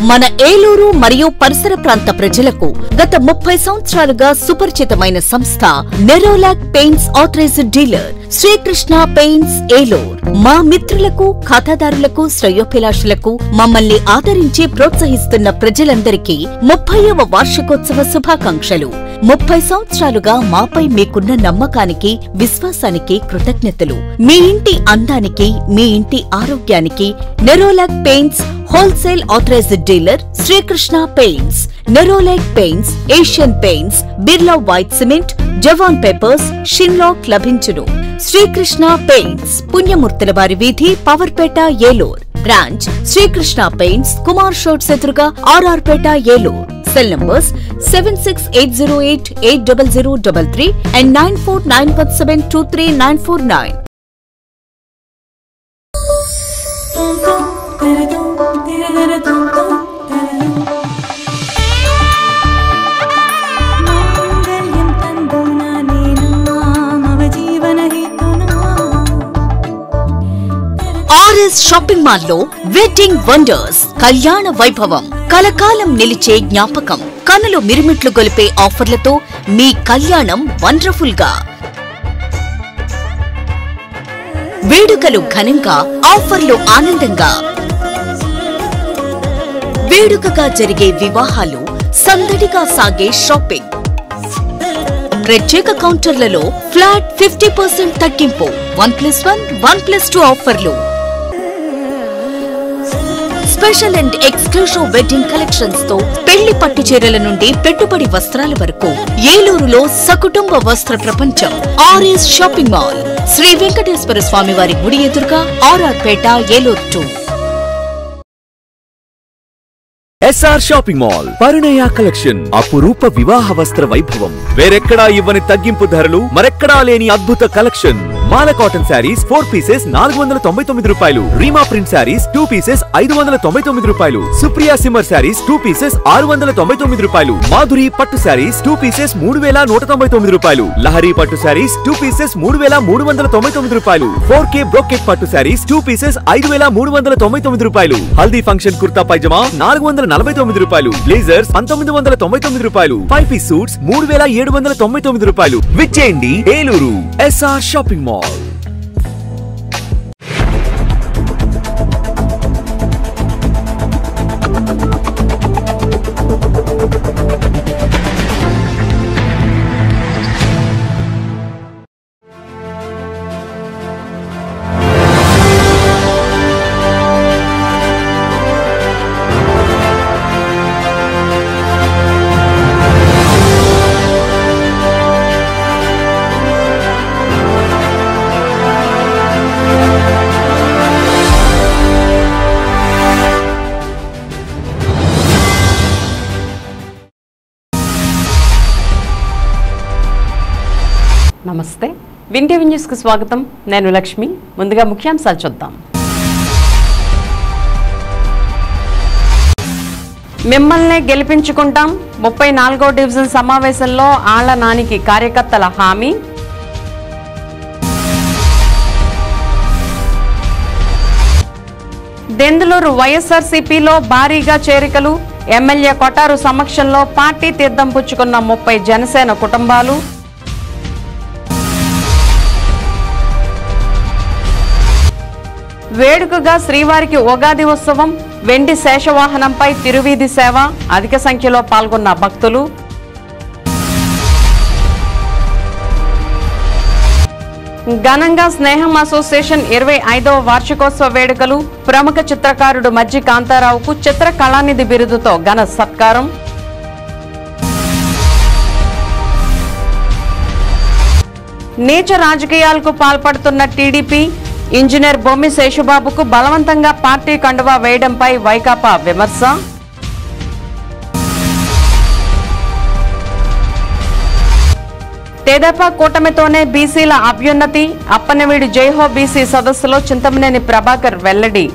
మన ఏలూరు మరియు పరిసర ప్రాంత ప్రజలకు గత ముప్పై సంవత్సరాలుగా సుపరిచితమైన సంస్థ Nerolac paints authorised dealer Srikrishna paints Eluru మా మిత్రులకు ఖాతాదారులకు శ్రేయోభిలాషులకు మమ్మల్ని ఆదరించి ప్రోత్సహిస్తున్న ప్రజలందరికీ ముప్పైవ వార్షికోత్సవ శుభాకాంక్షలు ముప్పై సంవత్సరాలుగా మాపై మీకున్న నమ్మకానికి విశ్వాసానికి కృతజ్ఞతలు మీ ఇంటి అందానికి మీ ఇంటి ఆరోగ్యానికి Nerolac paints wholesale authorised dealer Srikrishna paints Nerolac paints Asian paints Birla white cement Jawan papers షిన్లాక్ లభించును శ్రీకృష్ణ పెయింట్స్ పుణ్యమూర్తుల వారి వీధి పవర్పేట ఏలూర్ బ్రాంచ్ శ్రీకృష్ణ పెయింట్స్ కుమార్ షోట్స్ ఎదురుగా RR Peta Eluru cell numbers seven six eight zero eight eight double zero double three and nine four nine one seven two three nine four nine మాంగళ్యం తందునా నేనా మమ జీవన హేతునా ఆర్ఎస్ షాపింగ్ మాల్ లో వెడ్డింగ్ వండర్స్ కళ్యాణ వైభవం కలకాలం నిలిచే జ్ఞాపకం కనులు మిరుమిట్లు గొలిపే ఆఫర్లతో మీ కళ్యాణం వండర్ఫుల్ గా వేడుకలు ఘనంగా ఆఫర్లు ఆనందంగా వేడుకగా జరిగే వివాహాలు సందడిగా సాగే షాపింగ్ ప్రత్యేక కౌంటర్లలో ఫ్లాట్ ఫిఫ్టీ పర్సెంట్ తగ్గింపు one plus one one plus two ఆఫర్లు special and exclusive wedding collections తో పెళ్లి పట్టు చీరల నుండి పెట్టుబడి వస్త్రాల వరకు ఏలూరులో సకుటుంబ వస్త్ర ప్రపంచం RS shopping mall Shri Venkateswara స్వామి వారి గుడి ఎదురుగా RR Peta Eluru two SR shopping mall పరిణయ కలెక్షన్ అపురూప వివాహ వస్త్ర వైభవం వేరెక్కడా ఇవ్వని తగ్గింపు ధరలు మరెక్కడా లేని అద్భుత కలెక్షన్ మాల కాటన్ శారీస్ ఫోర్ పీసెస్ నాలుగు వందల తొంభై తొమ్మిది రూపాయలు Reema print saris two pieces ఐదు వందల తొంభై తొమ్మిది రూపాయలు సుప్రియా సిమ్మర్ శారీస్ టూ పీసెస్ ఆరు వందల తొంభై తొమ్మిది రూపాయలు మాధురి పట్టు శారీస్ టూ పీసెస్ మూడు వేల నూట తొంభై తొమ్మిది రూపాయలు లహరి పట్టు శారీస్ టూ పీసెస్ మూడు వేల మూడు వందల తొంభై తొమ్మిది రూపాయలు ఫోర్ కే బ్రోకెట్ పట్టు శారీస్ టూ పీసెస్ ఐదు వేల మూడు వందల తొంభై తొమ్మిది రూపాయలు హల్దీ ఫంక్షన్ కుర్తా పైజమా నాలుగు వందల నలభై తొమ్మిది రూపాయలు బ్లేజర్స్ పంతొమ్మిది వందల తొంభై తొమ్మిది రూపాయలు ఫైవ్ పీస్ సూట్స్ మూడు వేల ఏడు వందల తొంభై తొమ్మిది రూపాయలు విచ్చేయండి ఏలూరు ఎస్ఆర్ షాపింగ్ మాల్ నమస్తే వింటీవీ న్యూస్కి స్వాగతం నేను లక్ష్మి ముందుగా ముఖ్యాంశాలు చూద్దాం మిమ్మల్నే గెలిపించుకుంటాం ముప్పై నాలుగో డివిజన్ సమావేశంలో ఆళ్ల నానికి కార్యకర్తల హామీ దెందులూరు వైఎస్ఆర్సీపీలో భారీగా చేరికలు ఎమ్మెల్యే కొటారు సమక్షంలో పార్టీ తీర్థం పుచ్చుకున్న ముప్పై జనసేన కుటుంబాలు వేడుకగా శ్రీవారికి ఉగాది ఉత్సవం వెండి శేషవాహనంపై తిరువీధి సేవ అధిక సంఖ్యలో పాల్గొన్న భక్తులు ఘనంగా స్నేహం అసోసియేషన్ ఇరవై ఐదవ వార్షికోత్సవ వేడుకలు ప్రముఖ చిత్రకారుడు మజ్జి కాంతారావుకు చిత్ర కళానిధి బిరుదుతో ఘన సత్కారం నీచ రాజకీయాలకు పాల్పడుతున్న టీడీపీ ఇంజనీర్ బొమ్మి శేషుబాబుకు బలవంతంగా పార్టీ కండువా వేయడంపై వైకాపా విమర్శ తెదేపా కూటమితోనే బీసీల అభ్యున్నతి అప్పనవీడి జైహో బీసీ సదస్సులో చింతమనేని ప్రభాకర్ వెల్లడి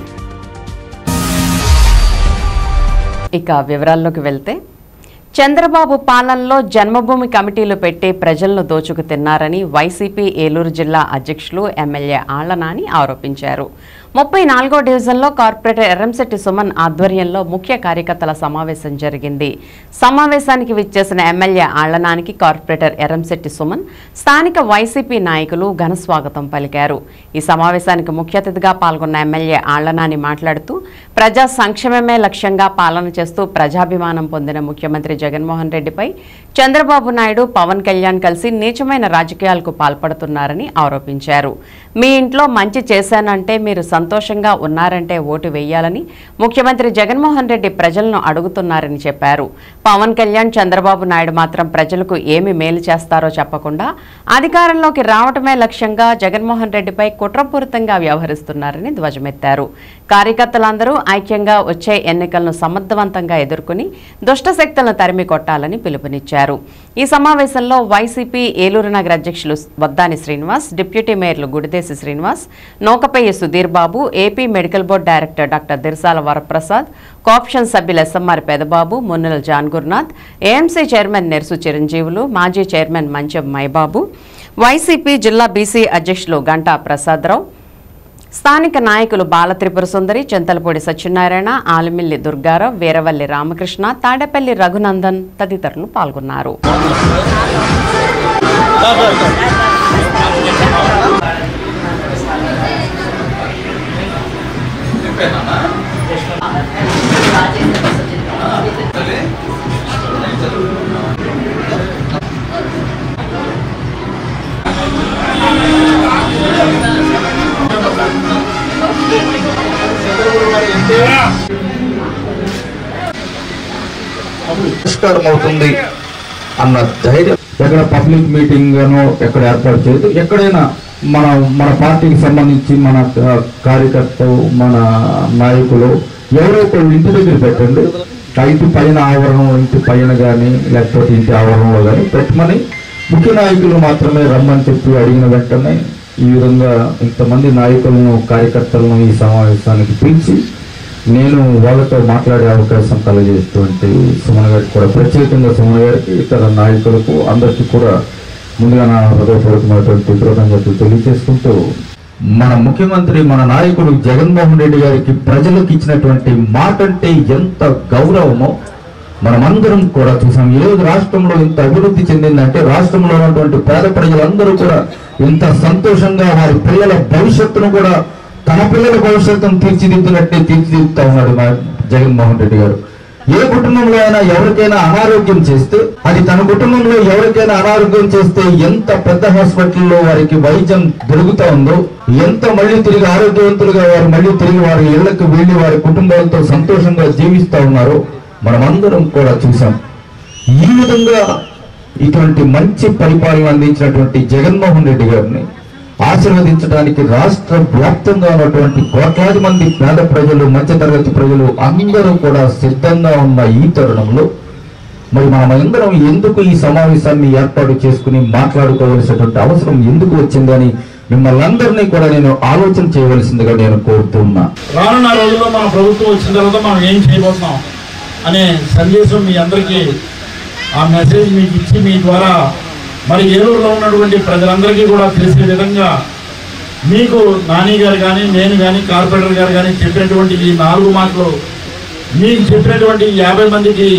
ఇక వివరాల్లోకి వెళ్తే చంద్రబాబు పాలనలో జన్మభూమి కమిటీలు పెట్టి ప్రజలను దోచుకు తిన్నారని వైసీపీ ఏలూరు జిల్లా అధ్యక్షులు ఎమ్మెల్యే ఆళ్లనాని ఆరోపించారు ముప్పై నాలుగో డివిజన్లో కార్పొరేటర్ ఎర్రంశెట్టి సుమన్ ఆధ్వర్యంలో ముఖ్య కార్యకర్తల సమావేశం జరిగింది సమావేశానికి విచ్చేసిన ఎమ్మెల్యే ఆళ్లనానికి కార్పొరేటర్ ఎర్రంశెట్టి సుమన్ స్థానిక వైసీపీ నాయకులు ఘన స్వాగతం పలికారు ఈ సమావేశానికి ముఖ్య అతిథిగా పాల్గొన్న ఎమ్మెల్యే ఆళ్లనాని మాట్లాడుతూ ప్రజా సంక్షేమమే లక్ష్యంగా పాలన చేస్తూ ప్రజాభిమానం పొందిన ముఖ్యమంత్రి జగన్మోహన్ రెడ్డిపై చంద్రబాబు నాయుడు పవన్ కళ్యాణ్ కలిసి నీచమైన రాజకీయాలకు పాల్పడుతున్నారని ఆరోపించారు మీ ఇంట్లో మంచి చేశానంటే మీరు సంతోషంగా ఉన్నారంటే ఓటు వేయాలని ముఖ్యమంత్రి జగన్మోహన్ రెడ్డి ప్రజలను అడుగుతున్నారని చెప్పారు పవన్ కళ్యాణ్ చంద్రబాబు నాయుడు మాత్రం ప్రజలకు ఏమి మేలు చేస్తారో చెప్పకుండా అధికారంలోకి రావటమే లక్ష్యంగా జగన్మోహన్ రెడ్డిపై కుట్రపూరితంగా వ్యవహరిస్తున్నారని ధ్వజమెత్తారు కార్యకర్తలందరూ ఐక్యంగా వచ్చే ఎన్నికలను సమర్థవంతంగా ఎదుర్కొని దుష్టశక్తులను తరిమి కొట్టాలని పిలుపునిచ్చారు ఈ సమావేశంలో వైసీపీ ఏలూరు నగర అధ్యక్షులు వద్దాని శ్రీనివాస్ డిప్యూటీ మేయర్లు Gudidesi Srinivas Nokapayya Sudheer Babu AP medical board director doctor Dirsala Varaprasad co-option సభ్యులు SMR Pedababu Munnela John Gurunath AMC chairman Nersu Chiranjeevulu మాజీ చైర్మన్ మంచం మైబాబు వైసీపీ జిల్లా బీసీ అధ్యక్షులు గంటా ప్రసాదరావు స్థానిక నాయకులు బాల త్రిపుర సుందరి చింతలపూడి సత్యనారాయణ ఆలిమిల్లి దుర్గారావు వీరవల్లి రామకృష్ణ తాడేపల్లి రఘునందన్ తదితరులు పాల్గొన్నారు పరిష్కారం అవుతుంది అన్న ధైర్యం ఎక్కడ పబ్లిక్ మీటింగ్ గానో ఎక్కడ ఏర్పాటు చేయదు ఎక్కడైనా మన మన పార్టీకి సంబంధించి మన ఆ, కార్యకర్తలు మన నాయకులు ఎవరో ఒకళ్ళు ఇంటి దగ్గర పెట్టండి ఆ ఇంటి పైన ఆవరణం ఇంటి పైన కానీ లేకపోతే ఇంటి ఆవరణలో కానీ పెట్టమని ముఖ్య నాయకులు మాత్రమే రమ్మని చెప్పి అడిగిన వెంటనే ఈ విధంగా ఇంతమంది నాయకులను కార్యకర్తలను ఈ సమావేశానికి పిలిచి నేను వాళ్ళతో మాట్లాడే అవకాశం కలగజేటువంటి సుమన్ గారికి కూడా ప్రత్యేకంగా సుమన్ గారికి ఇతర నాయకులకు అందరికీ కూడా ముందుగా నా హృదయపూర్వకమైనటువంటి కృతజ్ఞతలు తెలియజేసుకుంటూ మన ముఖ్యమంత్రి మన నాయకుడు జగన్మోహన్ రెడ్డి గారికి ప్రజలకు ఇచ్చినటువంటి మాట అంటే ఎంత గౌరవమో మనమందరం కూడా చూసాం ఈ రోజు రాష్ట్రంలో ఇంత అభివృద్ధి చెందిందంటే రాష్ట్రంలో ఉన్నటువంటి పేద ప్రజలందరూ కూడా ఇంత సంతోషంగా వారి పిల్లల భవిష్యత్తును కూడా తన పిల్లల భవిష్యత్తును తీర్చిదిద్దినట్టే తీర్చిదిద్దుతా ఉన్నాడు మా జగన్మోహన్ రెడ్డి గారు ఏ కుటుంబంలో అయినా ఎవరికైనా అనారోగ్యం చేస్తే అది తన కుటుంబంలో ఎవరికైనా అనారోగ్యం చేస్తే ఎంత పెద్ద హాస్పిటల్లో వారికి వైద్యం దొరుకుతా ఉందో ఎంత మళ్ళీ తిరిగి ఆరోగ్యవంతులుగా వారు మళ్ళీ తిరిగి వారి ఇళ్లకు వెళ్లి వారి కుటుంబాలతో సంతోషంగా జీవిస్తా ఉన్నారో మనమందరం కూడా చూసాం ఈ విధంగా ఇటువంటి మంచి పరిపాలన అందించినటువంటి జగన్మోహన్ రెడ్డి గారిని ఆశీర్వదించడానికి రాష్ట్ర వ్యాప్తంగా ఉన్నటువంటి కోట్లాది మంది పేద ప్రజలు మధ్యతరగతి ప్రజలు అందరూ కూడా సిద్ధంగా ఉన్న ఈ తరుణంలో మరి మనమందరం ఎందుకు ఈ సమావేశాన్ని ఏర్పాటు చేసుకుని మాట్లాడుకోవలసినటువంటి అవసరం ఎందుకు వచ్చిందని మిమ్మల్ని అందరినీ కూడా నేను ఆలోచన చేయవలసిందిగా నేను కోరుతున్నా రానున్న రోజుల్లో మన ప్రభుత్వం వచ్చిన తర్వాత మనం ఏం చేయబోతున్నాం అనే సందేశం మీ అందరికీ ఆ మెసేజ్ మీకు ఇచ్చి మీ ద్వారా మరి ఏలూరులో ఉన్నటువంటి ప్రజలందరికీ కూడా తెలిసే విధంగా మీకు నాని గారు కానీ నేను కానీ కార్పొరేటర్ గారు కానీ చెప్పినటువంటి ఈ నాలుగు మాటలు మీకు చెప్పినటువంటి ఈ యాభై మందికి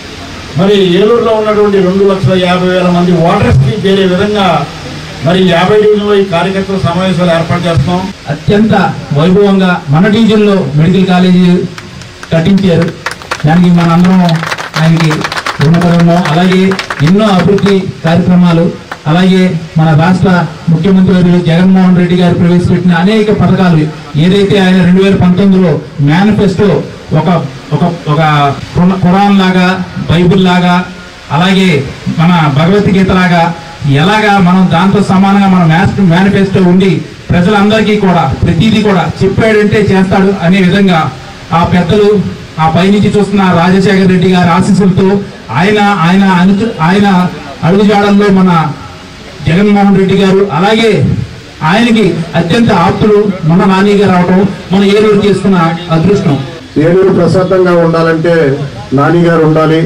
మరి ఏలూరులో ఉన్నటువంటి రెండు లక్షల యాభై వేల మంది ఓటర్స్కి చేరే విధంగా మరి యాభై డివిజన్లో ఈ కార్యకర్తల సమావేశాలు ఏర్పాటు చేస్తున్నాం అత్యంత వైభవంగా మన డివిజన్లో మెడికల్ కాలేజీ కట్టించారు దానికి మనందరం ఆయనకి రుణపడము అలాగే ఎన్నో అభివృద్ధి కార్యక్రమాలు అలాగే మన రాష్ట్ర ముఖ్యమంత్రి వర్యులు జగన్మోహన్ రెడ్డి గారు ప్రవేశపెట్టిన అనేక పథకాలు ఏదైతే ఆయన రెండు వేల పంతొమ్మిదిలో మేనిఫెస్టో ఒక ఒక ఒక ఖురా- ఖురాన్ లాగా బైబిల్ లాగా అలాగే మన భగవద్గీత లాగా ఎలాగా మనం దాంతో సమానంగా మన మేనిఫెస్టో ఉండి ప్రజలందరికీ కూడా ప్రతిదీ కూడా చెప్పాడంటే చేస్తాడు అనే విధంగా ఆ పెద్దలు ఆ పైనుంచి చూస్తున్న రాజశేఖర రెడ్డి గారి ఆశీస్సులతో ఆయన ఆయన అను ఆయన అడుగుజాడల్లో మన జగన్మోహన్ రెడ్డి గారు అలాగే ఆయనకి అత్యంత ఆప్తులు మన నాని గారు అవటం మన ఏలూరు చేసుకున్న అదృష్టం ఏలూరు ప్రశాంతంగా ఉండాలంటే నాని గారు ఉండాలి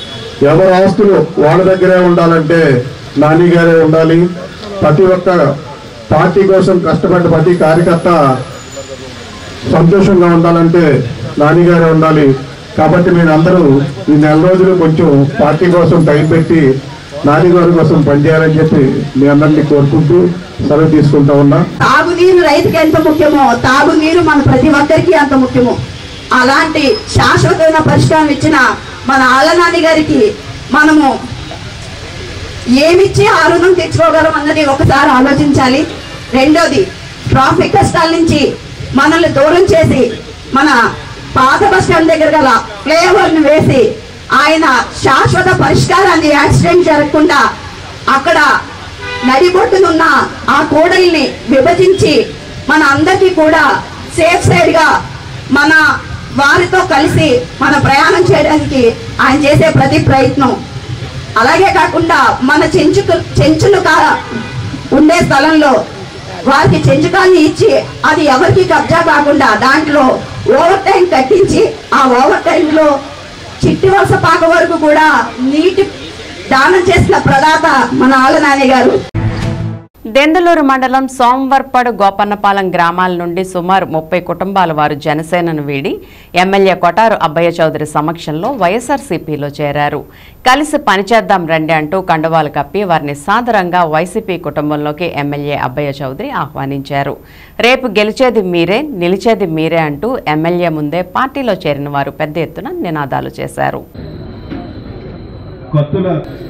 ఎవరి ఆస్తులు వాళ్ళ దగ్గరే ఉండాలంటే నాని గారే ఉండాలి ప్రతి ఒక్క పార్టీ కోసం కష్టపడ్డ ప్రతి కార్యకర్త సంతోషంగా ఉండాలంటే నానిగారే ఉండాలి కాబట్టి మీరు అందరూ ఈ నెల రోజులు కొంచెం పార్టీ కోసం టైం పెట్టి నానిగారి కోసం పనిచేయాలని చెప్పి మీ అందరినీ కోరుకుంటూ సెలవు తీసుకుంటా ఉన్నా తాగునీరు రైతుకి ఎంత ముఖ్యమో తాగునీరు మన ప్రతి ఒక్కరికి అంత ముఖ్యమో అలాంటి శాశ్వతమైన పరిష్కారం ఇచ్చిన మన ఆలనాని గారికి మనము ఏమిచ్చి ఆ రుణం తెచ్చుకోగలం అన్నది ఒకసారి ఆలోచించాలి రెండోది ట్రాఫిక్ కష్టాల నుంచి మనల్ని దూరం చేసి మన పాత బస్ స్టాండ్ దగ్గర గల ఫ్లైఓవర్ ని వేసి ఆయన శాశ్వత పరిష్కారాన్ని యాక్సిడెంట్ జరగకుండా అక్కడ నడిబొట్టునున్న ఆ కూడలిని విభజించి మన అందరికీ కూడా సేఫ్ సైడ్ గా మన వారితో కలిసి మన ప్రయాణం చేయడానికి ఆయన చేసే ప్రతి ప్రయత్నం అలాగే కాకుండా మన చెంచుకు చెంచులు కా ఉండే స్థలంలో వారికి చెంచుకాన్ని ఇచ్చి అది ఎవరికి కబ్జా కాకుండా దాంట్లో ఓవర్ టైం కట్టించి ఆ ఓవర్ టైంలో చిట్టి వలస పాక వరకు కూడా నీటి దానం చేసిన ప్రదాత మన ఆలనాని గారు దెందులూరు మండలం సోమవర్పాడు గోపన్నపాలెం గ్రామాల నుండి సుమారు ముప్పై కుటుంబాల వారు జనసేనను వీడి ఎమ్మెల్యే కొటారు అబ్బయ్య చౌదరి సమక్షంలో వైఎస్ఆర్సీపీలో చేరారు కలిసి పనిచేద్దాం రండి అంటూ కండువాలు కప్పి వారిని సాదరంగా వైసీపీ కుటుంబంలోకి ఎమ్మెల్యే అబ్బయ్య చౌదరి ఆహ్వానించారు రేపు గెలిచేది మీరే నిలిచేది మీరే అంటూ ఎమ్మెల్యే ముందే పార్టీలో చేరిన వారు పెద్ద ఎత్తున నినాదాలు చేశారు కత్తుల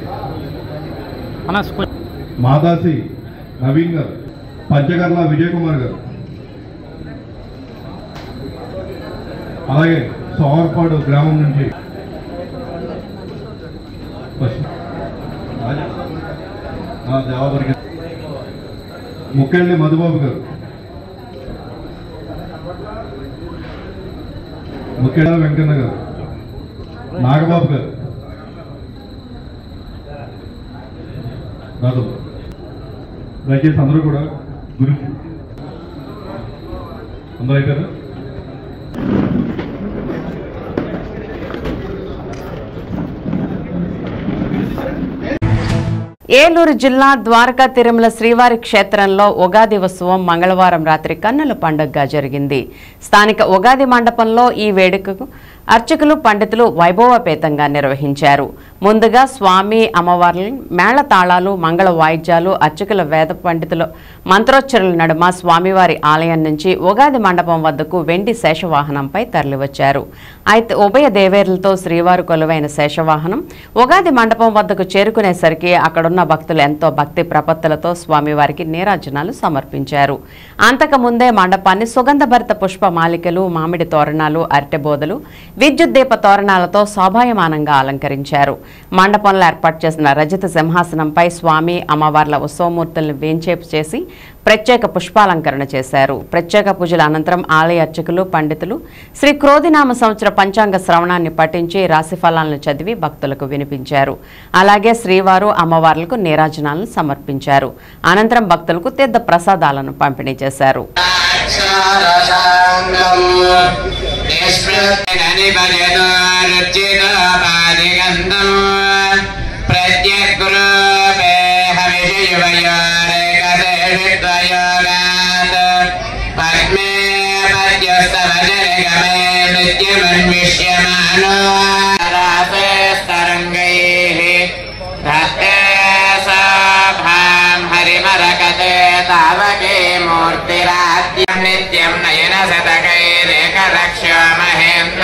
మాదాసి నవీన్ గారు పంచగర్ల విజయ్ కుమార్ గారు అలాగే సోమర్పాడు గ్రామం నుంచి పశ్చిమ- రాజా- ఆ, దేవాపురి గారు. ముక్కెళ్ళి మధుబాబు గారు ముక్కెళ్ళ వెంకన్న గారు నాగబాబు గారు రాదు దయచేసి అందరూ కూడా గురి అందరూ అయిపోయారా ఏలూరు జిల్లా ద్వారకా తిరుమల శ్రీవారి క్షేత్రంలో ఉగాది ఉత్సవం మంగళవారం రాత్రి కన్నుల పండుగగా జరిగింది స్థానిక ఉగాది మండపంలో ఈ వేడుకకు అర్చకులు పండితులు వైభవపేతంగా నిర్వహించారు ముందుగా స్వామి అమ్మవార్లను మేళ తాళాలు మంగళ వాయిద్యాలు అర్చకుల వేద పండితులు మంత్రోచ్చరుల నడుమ స్వామివారి ఆలయం నుంచి ఉగాది మండపం వద్దకు వెండి శేషవాహనంపై తరలివచ్చారు అయితే ఉభయ దేవేరులతో శ్రీవారు కొలువైన శేషవాహనం ఉగాది మండపం వద్దకు చేరుకునేసరికి అక్కడున్న భక్తులు ఎంతో భక్తి ప్రపత్తులతో స్వామివారికి నీరాజనాలు సమర్పించారు అంతకుముందే మండపాన్ని సుగంధభరిత పుష్ప మాలికలు మామిడి తోరణాలు అరటెబోదలు విద్యుత్ దీప తోరణాలతో శోభాయమానంగా అలంకరించారు మండపంలో ఏర్పాటు చేసిన రజత సింహాసనంపై స్వామి అమ్మవార్ల ఉత్సవమూర్తులను వేంచేపు చేసి ప్రత్యేక పుష్పాలంకరణ చేశారు ప్రత్యేక పూజల అనంతరం ఆలయ అర్చకులు పండితులు శ్రీ క్రోధినామ సంవత్సర పంచాంగ శ్రవణాన్ని పఠించి రాశిఫలాలను చదివి భక్తులకు వినిపించారు అలాగే శ్రీవారు అమ్మవార్లకు నీరాజనాలను సమర్పించారు అనంతరం భక్తులకు తీర్థ ప్రసాదాలను పంపిణీ చేశారు హరిమరకతే తావకే మూర్తిరాజ్యం నిత్యం నయన శతకైరేకరక్ష్య మహేంద్ర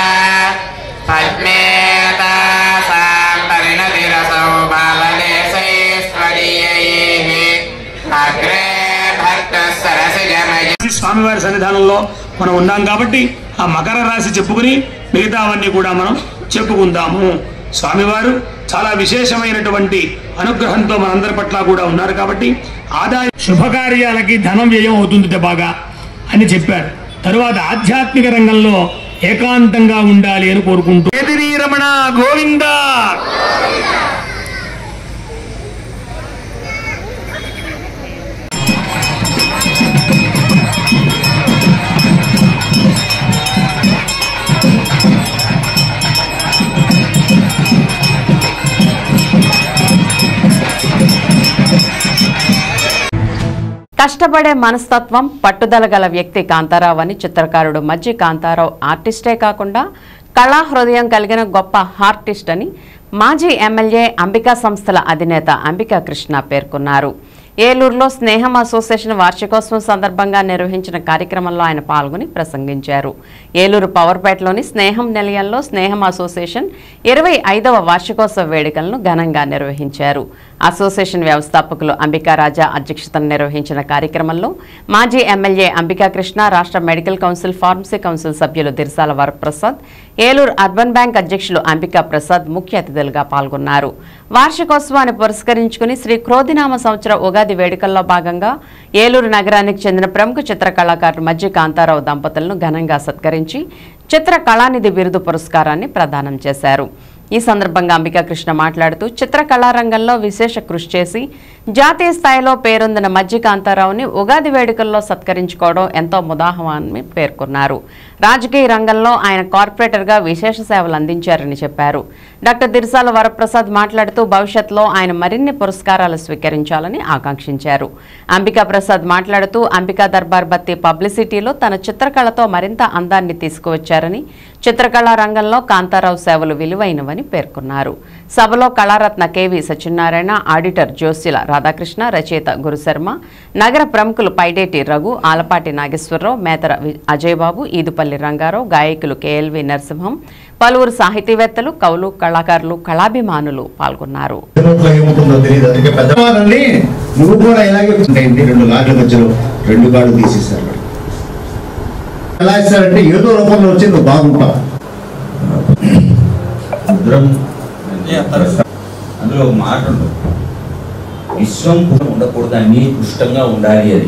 పద్మేతాసాం పరిణతిరసౌ బాలదేశైశ్వర్యైః అగ్రే భక్త సరసిజమయ స్వామివారి సన్నిధానంలో మనం ఉన్నాం కాబట్టి ఆ మకర రాశి చెప్పుకుని మిగతావన్నీ కూడా మనం చెప్పుకుందాము స్వామివారు చాలా విశేషమైనటువంటి అనుగ్రహంతో మనందరి పట్ల కూడా ఉన్నారు కాబట్టి ఆదాయ శుభకార్యాలకి ధనం వ్యయం అవుతుంది బాగా అని చెప్పారు తరువాత ఆధ్యాత్మిక రంగంలో ఏకాంతంగా ఉండాలి అని కోరుకుంటూ ఏదిరి రమణ గోవింద కష్టపడే మనస్తత్వం పట్టుదల గల వ్యక్తి కాంతారావు అని చిత్రకారుడు మజ్జి కాంతారావు ఆర్టిస్టే కాకుండా కళా హృదయం కలిగిన గొప్ప ఆర్టిస్ట్ అని మాజీ ఎమ్మెల్యే అంబికా సంస్థల అధినేత అంబికా కృష్ణ పేర్కొన్నారు ఏలూరులో స్నేహం అసోసియేషన్ వార్షికోత్సవం సందర్భంగా నిర్వహించిన కార్యక్రమంలో ఆయన పాల్గొని ప్రసంగించారు ఏలూరు పవర్పేటలోని స్నేహం నిలయంలో స్నేహం అసోసియేషన్ ఇరవై ఐదవ వార్షికోత్సవ వేడుకలను ఘనంగా నిర్వహించారు అసోసియేషన్ వ్యవస్థాపకులు అంబికా రాజా అధ్యక్షతన నిర్వహించిన కార్యక్రమంలో మాజీ ఎమ్మెల్యే అంబికా కృష్ణ రాష్ట్ర మెడికల్ కౌన్సిల్ ఫార్మసీ కౌన్సిల్ సభ్యులు దిర్సాల వరప్రసాద్ ఏలూరు అర్బన్ బ్యాంక్ అధ్యక్షులు అంబికా ప్రసాద్ ముఖ్య అతిథులుగా పాల్గొన్నారు వార్షికోత్సవాన్ని పురస్కరించుకుని శ్రీ క్రోధినామ సంవత్సర ఉగాది వేడుకల్లో భాగంగా ఏలూరు నగరానికి చెందిన ప్రముఖ చిత్ర కళాకారుడు మజ్జి కాంతారావు దంపతులను ఘనంగా సత్కరించి చిత్ర కళానిధి బిరుదు పురస్కారాన్ని ప్రదానం చేశారు ఈ సందర్భంగా అంబికా కృష్ణ మాట్లాడుతూ చిత్ర కళారంగంలో విశేష కృషి చేసి జాతీయ స్థాయిలో పేరొందిన మజ్జి కాంతారావుని ఉగాది వేడుకల్లో సత్కరించుకోవడం ఎంతో ముదాహమని పేర్కొన్నారు రాజకీయ రంగంలో ఆయన కార్పొరేటర్గా విశేష సేవలు అందించారని చెప్పారు డాక్టర్ దిర్సాల వరప్రసాద్ మాట్లాడుతూ భవిష్యత్తులో ఆయన మరిన్ని పురస్కారాలు స్వీకరించాలని ఆకాంక్షించారు అంబికా ప్రసాద్ మాట్లాడుతూ అంబికా దర్బార్ బత్తి పబ్లిసిటీలో తన చిత్రకళతో మరింత అందాన్ని తీసుకువచ్చారని చిత్రకళా రంగంలో కాంతారావు సేవలు విలువైనవని పేర్కొన్నారు సభలో కళారత్న కేవి సత్యనారాయణ ఆడిటర్ జోస్యుల రాధాకృష్ణ రచయిత గురుశర్మ నగర ప్రముఖులు పైడేటి రఘు ఆలపాటి నాగేశ్వరరావు మేతర వి- అజయ్ బాబు ఈదుపల్లి రంగారావు గాయకులు కేఎల్వి నరసింహం పలువురు సాహితీవేత్తలు కవులు కళాకారులు కళాభిమానులు పాల్గొన్నారు నోట్లో ఏముంటుందో తెలియదు అందుకే పెద్దవాళ్ళని నువ్వు కూడా ఇలాగే ఏంటి రెండు లాట్ల మధ్యలో రెండు కాళ్ళు తీసేశారు ఎలా ఇస్తారంటే ఏదో రూపంలో వచ్చి నువ్వు బాగుంటావు ముద్రం అందులో ఒక మాట ఉంటుంది విశ్వం కూడా ఉండకూడదు అన్ని పుష్టంగా ఉండాలి అది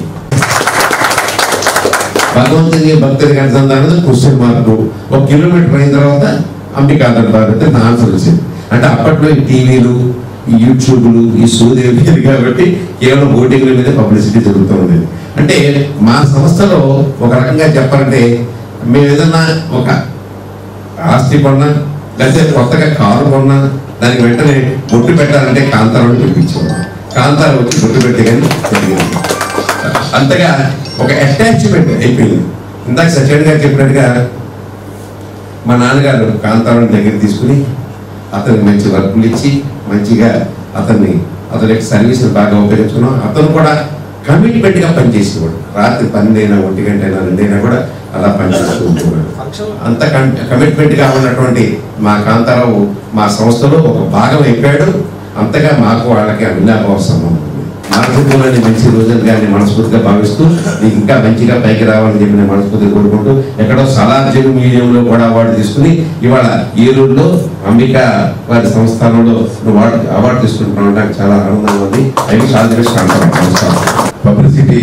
భగవంతుని భక్తుడికి అనుసంధానం క్వశ్చన్ మార్క్ ఒక కిలోమీటర్ అయిన తర్వాత అంబికా దర్బార్ అంటే నా ఆన్సర్ వచ్చింది అంటే అప్పట్లో ఈ టీవీలు ఈ యూట్యూబ్లు ఈ సూది లేదు కాబట్టి కేవలం ఓటింగ్ల మీద పబ్లిసిటీ జరుగుతూ ఉండేది అంటే మా సంస్థలో ఒక రకంగా చెప్పాలంటే మేము ఏదన్నా ఒక ఆస్తి కొన్నా లేకపోతే కొత్తగా కారు కొన్నా దానికి వెంటనే బొట్టు పెట్టాలంటే కాంతారావుని పిలిపించేవాడు కాంతారావు వచ్చి బొట్టు పెట్టి కానీ పెట్టింది అంతగా ఒక అటాచ్మెంట్ అయిపోయింది ఇందాక సత్యన్ గారు చెప్పినట్టుగా మా నాన్నగారు కాంతారావుని దగ్గర తీసుకుని అతనికి మంచి వర్కులు ఇచ్చి మంచిగా అతన్ని అతని యొక్క సర్వీస్ బాగా ఉపయోగించుకున్నాం అతను కూడా కమిట్మెంట్ గా పనిచేసేవాడు రాత్రి పన్నెండైనా ఒంటి గంట అయినా రెండైనా కూడా అలా పనిచేస్తూ ఉంటున్నాడు అంత కమిట్మెంట్ గా ఉన్నటువంటి మా కాంతారావు మా సంస్థలో ఒక భాగం అయిపోయాడు అంతగా మాకు వాళ్ళకి అవినాభావ సంబంధం ఉంది. మా కుటుంబాన్ని మంచి రోజులుగా నేను మనస్ఫూర్తిగా భావిస్తూ నీకు ఇంకా మంచిగా పైకి రావాలని చెప్పి నేను మనస్ఫూర్తిగా కోరుకుంటూ ఎక్కడో సలార్జన్ మీడియంలో కూడా అవార్డు తీసుకుని ఇవాళ ఏలూరులో అంబిక వారి సంస్థానంలో నువ్వు అవార్డు అవార్డు తీసుకుంటున్నావు నాకు చాలా ఆనందంగా ఉంది I wish all the best నమస్కారం పబ్లిసిటీ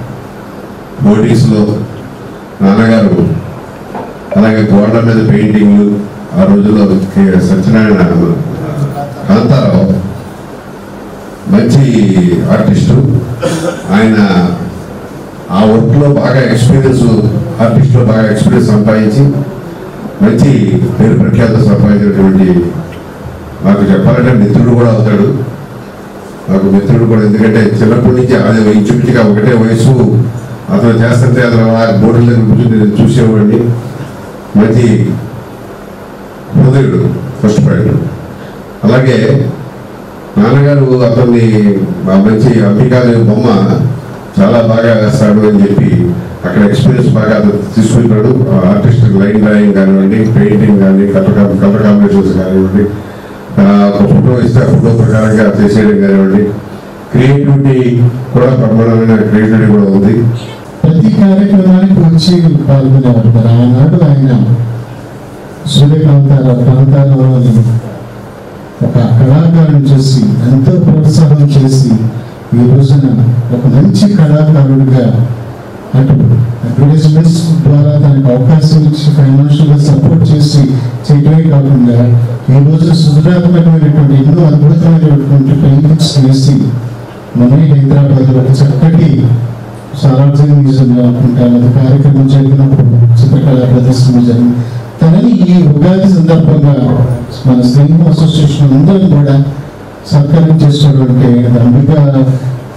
లో నాన్నగారు అలాగే గోడల మీద పెయింటింగ్లు ఆ రోజుల్లో కే- సత్యనారాయణ కాంతారావు మంచి ఆర్టిస్టు ఆయన ఆ వర్క్లో బాగా ఎక్స్పీరియన్స్ ఆర్టిస్ట్లో బాగా ఎక్స్పీరియన్స్ సంపాదించి మంచి పేరు ప్రఖ్యాత సంపాదించినటువంటి నాకు చెప్పాలంటే మిత్రుడు కూడా అవుతాడు నాకు మిత్రుడు కూడా ఎందుకంటే చిన్నప్పటి నుంచి అదే ఇంచుమించుగా ఒకటే వయసు అతను చేస్తుంటే అతను ఆ బోర్డుల దగ్గర కూర్చొని నేను చూసేవాడిని మంచి హృదయుడు ఫస్ట్ పాయింట్ అలాగే నాన్నగారు అతన్ని ఆ మంచి అంబికాదేవి బొమ్మ చాలా బాగా వేస్తాడు అని చెప్పి అక్కడ ఎక్స్పీరియన్స్ బాగా అతను తీసుకుంటాడు ఆర్టిస్ట్ లైన్ డ్రాయింగ్ కానివ్వండి పెయింటింగ్ కానీ కలర్ కలర్ కాంబినేషన్స్ కానివ్వండి ఆ, ఒక ఫోటో ఇస్తే ఆ ఫోటో ప్రకారంగా చేసేయడం కానివ్వండి క్రియేటివిటీ కూడా బ్రహ్మాండమైన క్రియేటివిటీ కూడా ఉంది ప్రతి కార్యక్రమానికి వచ్చి పాల్గొనేవారు మరి ఆనాడు ఆయన సూర్యకాంతారావు కాంతారావు అని ఒక కళాకారుని చూసి ఎంతో ప్రోత్సాహం చేసి ఈ రోజున ఒక మంచి కళాకారుడిగా అటు అడ్వర్టైజ్మెంట్స్ ద్వారా తనకు అవకాశం ఇచ్చి ఫైనాన్షియల్గా సపోర్ట్ చేసి చేయడమే కాకుండా ఈ రోజు సృజనాత్మకమైనటువంటి ఎన్నో అద్భుతమైనటువంటి పెయింటింగ్స్ వేసి మన హైదరాబాద్ ఒక చక్కటి సారార్థం మ్యూజియంలో అనుకుంటాను అది కార్యక్రమం జరిగినప్పుడు చిత్రకళా ప్రదర్శన జరిగింది తనని ఈ ఉగాది సందర్భంగా మన స్నేహం అసోసియేషన్ అందరం కూడా సత్కారం చేసుకోవడం అంటే అది అంబిక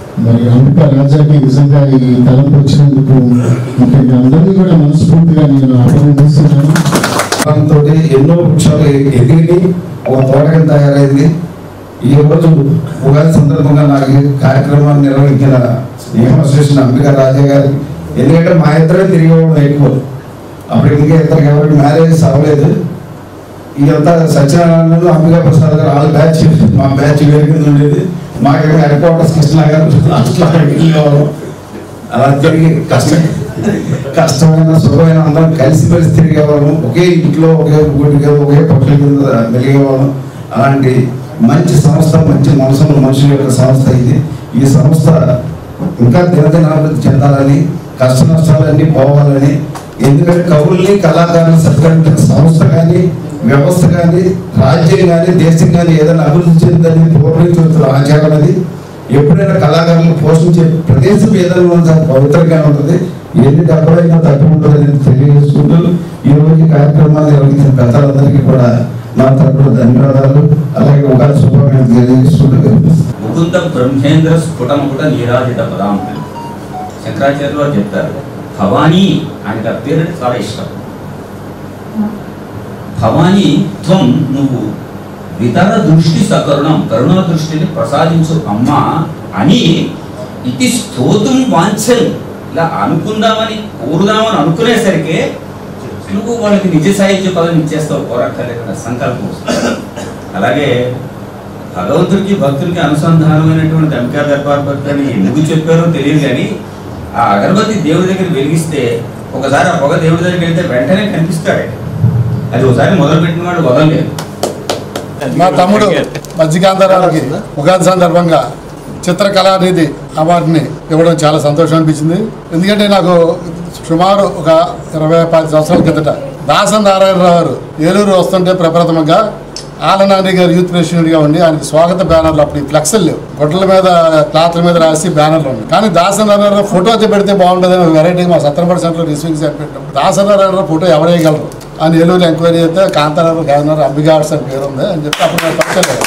మరి అంబికా రాజాకి నిజంగా ఈ తలంపు వచ్చినందుకు ముఖ్యంగా అందరినీ కూడా మనస్ఫూర్తిగా నేను అభినందిస్తున్నాను దాంతో ఎన్నో వృక్షాలు ఎదిగి ఒక తోటగా తయారైంది ఈ రోజు ఉగాది సందర్భంగా నాకు ఈ కార్యక్రమాన్ని నిర్వహించిన నియమ చేసిన అంబికా రాజా గారి ఎందుకంటే మా ఇద్దరే తిరిగి పోవడం ఎక్కువ అప్పుడు ఇంకా ఇద్దరికి ఎవరికి మ్యారేజ్ అవ్వలేదు ఇదంతా సత్యనారాయణ అంబికా ప్రసాద్ గారు వాళ్ళ బ్యాచ్ మా బ్యాచ్ వేరు కింద ఉండేది మాకేమో హెడ్ క్వార్టర్స్ కృష్ణ గారు అట్లా వెళ్ళేవాళ్ళం అలా తిరిగి కష్టం కష్టమైన సుఖమైన అందరం కలిసి మెలిసి తిరిగేవాళ్ళం ఒకే ఇంట్లో ఒకే గుడిగా ఒకే పక్షుల కింద మెలిగేవాళ్ళం అలాంటి మంచి సంస్థ మంచి మనసులో మనుషుల యొక్క సంస్థ ఇది ఈ సంస్థ ఇంకా దినదినాభివృద్ధి చెందాలని కష్ట నష్టాలన్నీ పోవాలని ఎందుకంటే కవుల్ని కళాకారులు సత్కరించిన సంస్థ కానీ వ్యవస్థ కానీ రాజ్యం కానీ దేశం కానీ ఏదైనా అభివృద్ధి చెందని పూర్వీకుల ఆచారం అది ఎప్పుడైనా కళాకారులు పోషించే ప్రదేశం ఏదైనా ఉందా పవిత్రంగా ఉంటుంది ఎన్ని డబ్బులైనా తక్కువ ఉంటుందని తెలియజేసుకుంటూ ఈ రోజు ఈ కార్యక్రమాన్ని నిర్వహించిన పెద్దలందరికీ కూడా నా తరపున ధన్యవాదాలు అలాగే ఉగాది శుభాకాంక్షలు తెలియజేసుకుంటూ ముకుంద బ్రహ్మేంద్ర స్ఫుటముకుట నీరాజిత పదాంతులు శంకరాచార్యులు వారు చెప్తారు భవానీ ఆయనకు ఆ పేరు అంటే చాలా ఇష్టం భవానీ త్వం నువ్వు ఇతర దృష్టి సకరుణం కరుణ దృష్టిని ప్రసాదించు అమ్మా అని ఇది స్తోతం వాంఛన్ ఇలా అనుకుందామని కోరుదామని అనుకునేసరికి నువ్వు వాళ్ళకి నిజ సాహిత్య పదం ఇచ్చేస్తావు కోరక్కర్లేకుండా సంకల్పం వస్తుంది. అలాగే భగవంతుడికి భక్తుడికి అనుసంధానమైనటువంటి అంకా దర్బార్ భక్తి అని ఎందుకు చెప్పారో తెలియదు కానీ ఆ అగరబత్తి దేవుడి దగ్గర వెలిగిస్తే ఒకసారి ఆ పొగ దేవుడి దగ్గరికి వెళ్తే వెంటనే కనిపిస్తాడు అది ఒకసారి మొదలు పెట్టిన వాడు వదలలేదు మా తమ్ముడు మధ్యకాంతారావుకి ఉగాది సందర్భంగా చిత్రకళానిధి అవార్డుని ఇవ్వడం చాలా సంతోషం అనిపించింది ఎందుకంటే నాకు సుమారు ఒక ఇరవై పది సంవత్సరాల కిందట దాసన్ నారాయణరావు గారు ఏలూరు వస్తుంటే ప్రప్రథమంగా ఆలనాని గారు యూత్ ప్రెసిడెంట్గా ఉండి ఆయనకి స్వాగత బ్యానర్లు అప్పుడు ఈ ఫ్లెక్స్లు లేవు గొడ్డల మీద క్లాత్ల మీద రాసి బ్యానర్లు ఉన్నాయి కానీ దాసన్ నారాయణరావు ఫోటో అయితే పెడితే బాగుంటుందని ఒక వెరైటీ మా సత్రపడి సెంటర్ రిసీవింగ్ సెంటర్ పెట్టినప్పుడు దాసన్ నారాయణరావు ఫోటో ఎవరు వేయగలరు అని ఏలూరు ఎంక్వైరీ చేస్తే కాంతారావు గవర్నర్ అంబిగాడ్స్ అని పేరు ఉంది అని చెప్పి అప్పుడు నాకు పచ్చలేదు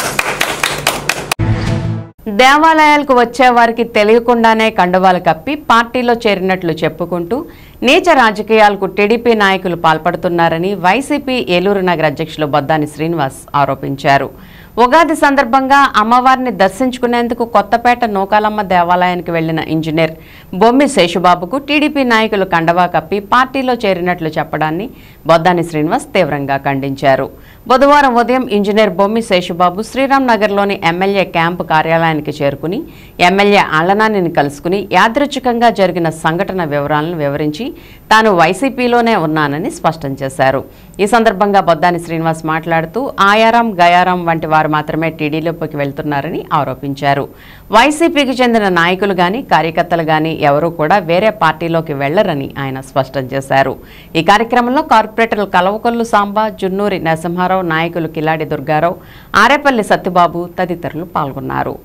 దేవాలయాలకు వచ్చే వారికి తెలియకుండానే కండువాలు కప్పి పార్టీలో చేరినట్లు చెప్పుకుంటూ నీచ రాజకీయాలకు టీడీపీ నాయకులు పాల్పడుతున్నారని వైసీపీ ఏలూరు నగర అధ్యక్షులు బొద్దాని శ్రీనివాస్ ఆరోపించారు ఉగాది సందర్భంగా అమ్మవారిని దర్శించుకునేందుకు కొత్తపేట నూకాలమ్మ దేవాలయానికి వెళ్లిన ఇంజనీర్ బొమ్మి శేషుబాబుకు టీడీపీ నాయకులు కండవా కప్పి పార్టీలో చేరినట్లు చెప్పడాన్ని బొద్దాని శ్రీనివాస్ తీవ్రంగా ఖండించారు బుధవారం ఉదయం ఇంజనీర్ బొమ్మి శేషుబాబు శ్రీరామ్ నగర్లోని ఎమ్మెల్యే క్యాంపు కార్యాలయానికి చేరుకుని ఎమ్మెల్యే ఆళ్లనానిని కలుసుకుని యాదృచ్ఛికంగా జరిగిన సంఘటన వివరాలను వివరించి తాను వైసీపీలోనే ఉన్నానని స్పష్టం చేశారు ఈ సందర్భంగా బొద్దాని శ్రీనివాస్ మాట్లాడుతూ ఆయారాం గయారాం వంటి వారు మాత్రమే టీడీలోకి వెళ్తున్నారని ఆరోపించారు వైసీపీకి చెందిన నాయకులు గాని కార్యకర్తలు గాని ఎవరూ కూడా వేరే పార్టీలోకి వెళ్లరని ఆయన స్పష్టం చేశారు ఈ కార్యక్రమంలో కార్పొరేటర్లు కలవకొల్లు సాంబా జున్నూరి నరసింహారావు నాయకులు కిలాడి దుర్గారావు ఆరేపల్లి సత్యబాబు తదితరులు పాల్గొన్నారు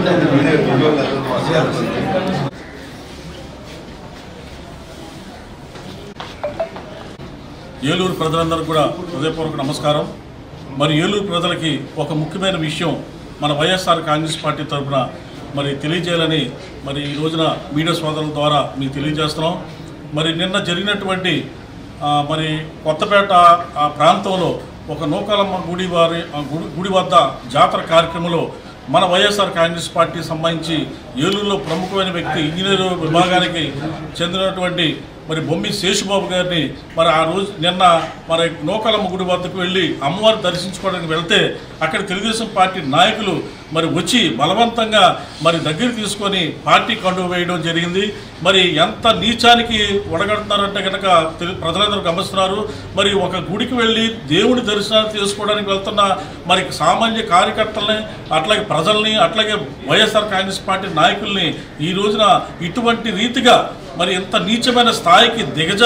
ఏలూరు ప్రజలందరికీ కూడా హృదయపూర్వక నమస్కారం మరి ఏలూరు ప్రజలకి ఒక ముఖ్యమైన విషయం మన వైఎస్ఆర్ కాంగ్రెస్ పార్టీ తరఫున మరి తెలియజేయాలని మరి ఈ రోజున మీడియా సోదరుల ద్వారా మీకు తెలియజేస్తున్నాం మరి నిన్న జరిగినటువంటి ఆ, మరి కొత్తపేట ఆ ప్రాంతంలో ఒక నూకాలమ్మ గుడి వారి ఆ గుడి గుడి వద్ద జాతర కార్యక్రమంలో మన వైఎస్ఆర్ కాంగ్రెస్ పార్టీ సంబంధించి ఏలూరులో ప్రముఖమైన వ్యక్తి ఇంజనీర్ విభాగానికి చెందినటువంటి మరి బొమ్మి శేషుబాబు గారిని మరి ఆ రోజు నిన్న మరి నూకాలమ్మ గుడి వద్దకు వెళ్ళి అమ్మవారి దర్శించుకోవడానికి వెళ్తే అక్కడ తెలుగుదేశం పార్టీ నాయకులు మరి వచ్చి బలవంతంగా మరి దగ్గర తీసుకొని పార్టీ కండువ వేయడం జరిగింది మరి ఎంత నీచానికి ఒడగడుతున్నారంటే కనుక తెలు- ప్రజలందరూ గమనిస్తున్నారు మరి ఒక గుడికి వెళ్ళి దేవుడి దర్శనాలు చేసుకోవడానికి వెళ్తున్న మరి సామాన్య కార్యకర్తల్ని అట్లాగే ప్రజల్ని అట్లాగే వైఎస్ఆర్ కాంగ్రెస్ పార్టీ నాయకుల్ని ఈ రోజున ఇటువంటి రీతిగా మరి ఇంత నీచమైన స్థాయికి దిగజారి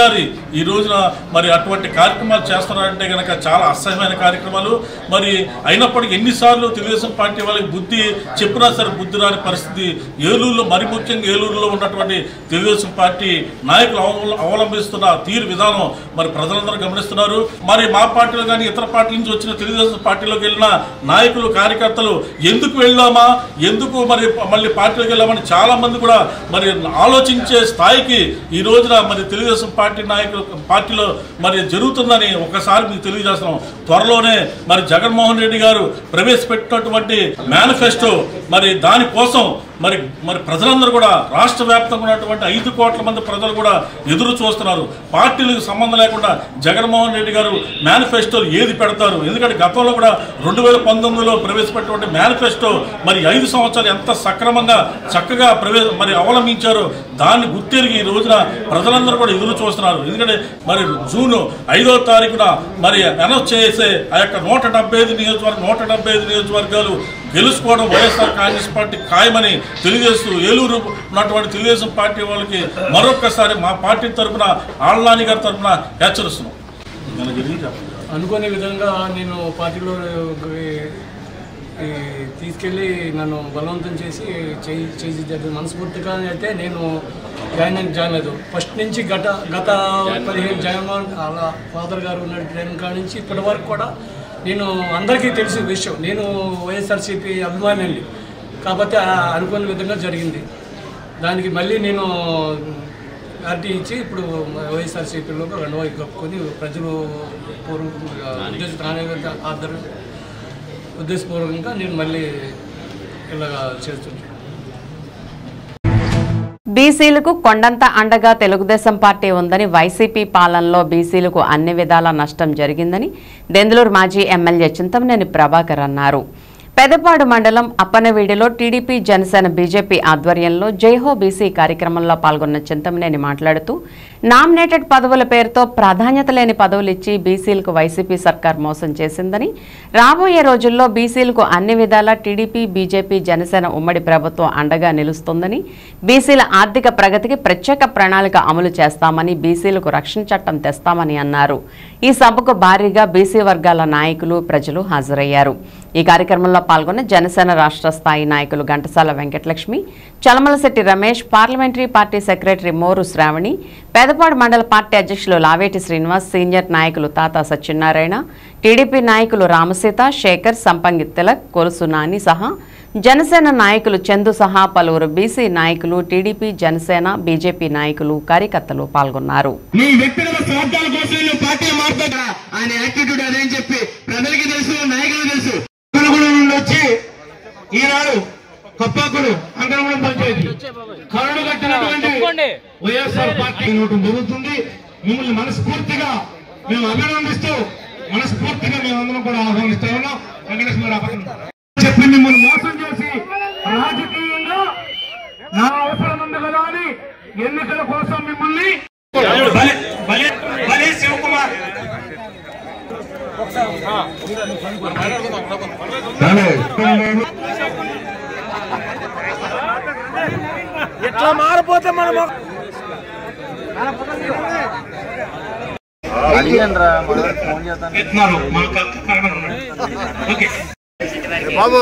ఈ రోజున మరి అటువంటి కార్యక్రమాలు చేస్తున్నారంటే కనుక చాలా అసహ్యమైన కార్యక్రమాలు మరి అయినప్పటికీ ఎన్నిసార్లు తెలుగుదేశం పార్టీ వాళ్ళకి బుద్ధి చెప్పినా సరే బుద్ధి రాని పరిస్థితి ఏలూరులో మరి ముఖ్యంగా ఏలూరులో ఉన్నటువంటి తెలుగుదేశం పార్టీ నాయకులు అవల- అవలంబిస్తున్న తీరు విధానం మరి ప్రజలందరూ గమనిస్తున్నారు మరి మా పార్టీలో కానీ ఇతర పార్టీల నుంచి వచ్చిన తెలుగుదేశం పార్టీలోకి వెళ్ళిన నాయకులు కార్యకర్తలు ఎందుకు వెళ్ళామా ఎందుకు మరి మళ్ళీ పార్టీలోకి వెళ్ళామని చాలా మంది కూడా మరి ఆలోచించే స్థాయికి ఈ రోజున మరి తెలుగుదేశం పార్టీ నాయకులు పార్టీలో మరి జరుగుతుందని ఒకసారి మీకు తెలియజేస్తున్నాం త్వరలోనే మరి జగన్మోహన్ రెడ్డి గారు ప్రవేశపెట్టినటువంటి మేనిఫెస్టో మరి దానికోసం మరి మరి ప్రజలందరూ కూడా రాష్ట్ర వ్యాప్తంగా ఉన్నటువంటి ఐదు కోట్ల మంది ప్రజలు కూడా ఎదురు చూస్తున్నారు పార్టీలకు సంబంధం లేకుండా జగన్మోహన్ రెడ్డి గారు మేనిఫెస్టో ఏది పెడతారు ఎందుకంటే గతంలో కూడా రెండు వేల పంతొమ్మిదిలో ప్రవేశపెట్టినటువంటి మేనిఫెస్టో మరి ఐదు సంవత్సరాలు ఎంత సక్రమంగా చక్కగా ప్రవే మరి అవలంబించారో దాన్ని గుర్తెరిగి ఈ రోజున ప్రజలందరూ కూడా ఎదురు చూస్తున్నారు ఎందుకంటే మరి జూన్ ఐదో తారీఖున మరి అనౌన్స్ చేసే ఆ యొక్క నూట డెబ్బై ఐదు నియోజకవర్గం నూట డెబ్బై ఐదు నియోజకవర్గాలు గెలుచుకోవడం వైఎస్ఆర్ కాంగ్రెస్ పార్టీ ఖాయమని తెలియజేస్తూ ఏలూరు ఉన్నటువంటి తెలుగుదేశం పార్టీ వాళ్ళకి మరొక్కసారి మా పార్టీ తరఫున ఆళ్ళనాని గారి తరఫున హెచ్చరిస్తున్నాం దాని గురించి చెప్పండి. అనుకోని విధంగా నేను పార్టీలో ఈ- ఈ తీసుకెళ్ళి నన్ను బలవంతం చేసి చేయి చేసి జరిగింది మనస్ఫూర్తిగా అయితే నేను జాయిన్ అని జాయిన్ లేదు ఫస్ట్ నుంచి గత గత పదిహేను జగన్మోహన్ అలా ఫాదర్ గారు ఉన్న టైం కాడ నుంచి ఇప్పటి వరకు కూడా నేను అందరికీ తెలిసిన విషయం నేను వైఎస్ఆర్సీపీ అభిమానిని కాకపోతే ఆ అనుకోని విధంగా జరిగింది దానికి మళ్ళీ నేను పార్టీ ఇచ్చి ఇప్పుడు వైఎస్ఆర్సీపీలో రెండవ కప్పుకొని ప్రజలు పూర్వ ఉద్దేశ నాణ్యత ఆధారం ఉద్దేశపూర్వకంగా నేను మళ్ళీ ఇలా చేస్తున్నాను బీసీలకు కొండంత అండగా తెలుగుదేశం పార్టీ ఉందని వైసీపీ పాలనలో బీసీలకు అన్ని విధాల నష్టం జరిగిందని దెందులూరు మాజీ ఎమ్మెల్యే చింతమనేని ప్రభాకర్ అన్నారు పెదపాడు మండలం అప్పనవీడిలో టీడీపీ జనసేన బీజేపీ ఆధ్వర్యంలో జైహో బీసీ కార్యక్రమంలో పాల్గొన్న చింతమనేని మాట్లాడుతూ నామినేటెడ్ పదవుల పేరుతో ప్రాధాన్యత లేని పదవులు ఇచ్చి బీసీలకు వైసీపీ సర్కార్ మోసం చేసిందని రాబోయే రోజుల్లో బీసీలకు అన్ని విధాలా టీడీపీ బీజేపీ జనసేన ఉమ్మడి ప్రభుత్వం అండగా నిలుస్తుందని బీసీల ఆర్థిక ప్రగతికి ప్రత్యేక ప్రణాళిక అమలు చేస్తామని బీసీలకు రక్షణ చట్టం తెస్తామని అన్నారు ఈ సభకు భారీగా బీసీ వర్గాల నాయకులు ప్రజలు హాజరయ్యారు ఈ కార్యక్రమంలో పాల్గొన్న జనసేన రాష్ట్ర స్థాయి నాయకులు Ghantasala Venkatalakshmi Chalamalasetti Ramesh parliamentary party secretary Moru Sravani Pedapadu మండల పార్టీ అధ్యక్షులు లావేటి శ్రీనివాస్ సీనియర్ నాయకులు తాతా సత్యనారాయణ టీడీపీ నాయకులు రామసీత శేఖర్ సంపంగి తిలక్ కొలుసు నాని సహా జనసేన నాయకులు చందు సహా పలువురు బీసీ నాయకులు టీడీపీ జనసేన బీజేపీ నాయకులు కార్యకర్తలు పాల్గొన్నారు నీ వ్యక్తిగత స్వార్థాల కోసం నువ్వు పార్టీ మారుతా ఆయన యాటిట్యూడ్ అదేం చెప్పి ప్రజలకి తెలుసు నాయకులకు తెలుసు కనుగొండ నుండి వచ్చి ఈనాడు కప్పాకుడు అంగనగూడెం పంచాయతీ కరుడు కట్టినటువంటి వైఎస్ఆర్ పార్టీ ఇవ్వటం జరుగుతుంది మిమ్మల్ని మనస్ఫూర్తిగా మేము అభినందిస్తూ మనస్ఫూర్తిగా మేమందరం కూడా ఆహ్వానిస్తా ఉన్నాం వెంకటేశ్వర గారు ఆ పక్కన చెప్పి మిమ్మల్ని మోసం చేసి రాజకీయంగా నా అవసరం ఉంది కదా అని ఎన్నికల కోసం మిమ్మల్ని భలే భలే భలే శివకుమార్ ఎట్లా మారిపోతే మనం ఎత్తున్నారు మా కక్క కారణం ఓకే బాబు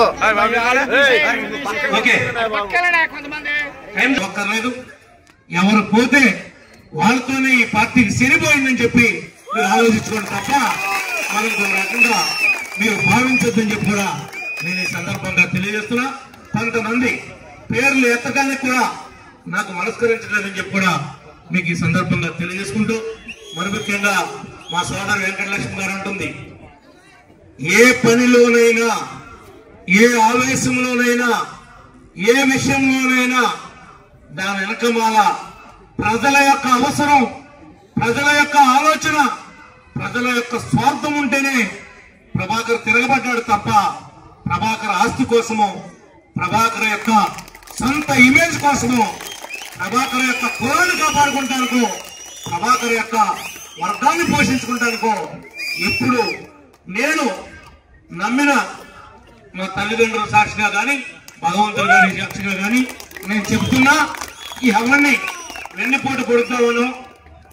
ఓకే ఏం ఒక్కర్లేదు ఎవరు పోతే వాళ్ళతోనే ఈ పార్టీకి సరిపోయిందని చెప్పి మీరు ఆలోచించుకోండి తప్ప మనకు రకంగా మీరు భావించొద్దని చెప్పి కూడా నేను ఈ సందర్భంగా తెలియజేస్తున్నా కొంతమంది పేర్లు ఎత్తడానికి కూడా నాకు మనస్కరించలేదని చెప్పి కూడా మీకు ఈ సందర్భంగా తెలియజేసుకుంటూ మరి ముఖ్యంగా మా సోదరు వెంకటలక్ష్మి గారు అంటుంది ఏ పనిలోనైనా ఏ ఆవేశంలోనైనా ఏ విషయంలోనైనా దాని వెనకమాల ప్రజల యొక్క అవసరం ప్రజల యొక్క ఆలోచన ప్రజల యొక్క స్వార్థం ఉంటేనే ప్రభాకర్ తిరగబడ్డాడు తప్ప ప్రభాకర్ ఆస్తి కోసము ప్రభాకర్ యొక్క సొంత ఇమేజ్ కోసము ప్రభాకర్ యొక్క కులాన్ని కాపాడుకుంటానుకో ప్రభాకర్ యొక్క వర్గాన్ని పోషించుకుంటానుకో ఎప్పుడు నేను నమ్మిన మా తల్లిదండ్రుల సాక్షిగా కానీ భగవంతుడు గారి సాక్షిగా కానీ నేను చెప్తున్నా ఈ ఎవరిని వెన్నుపోటు కొడుతామనో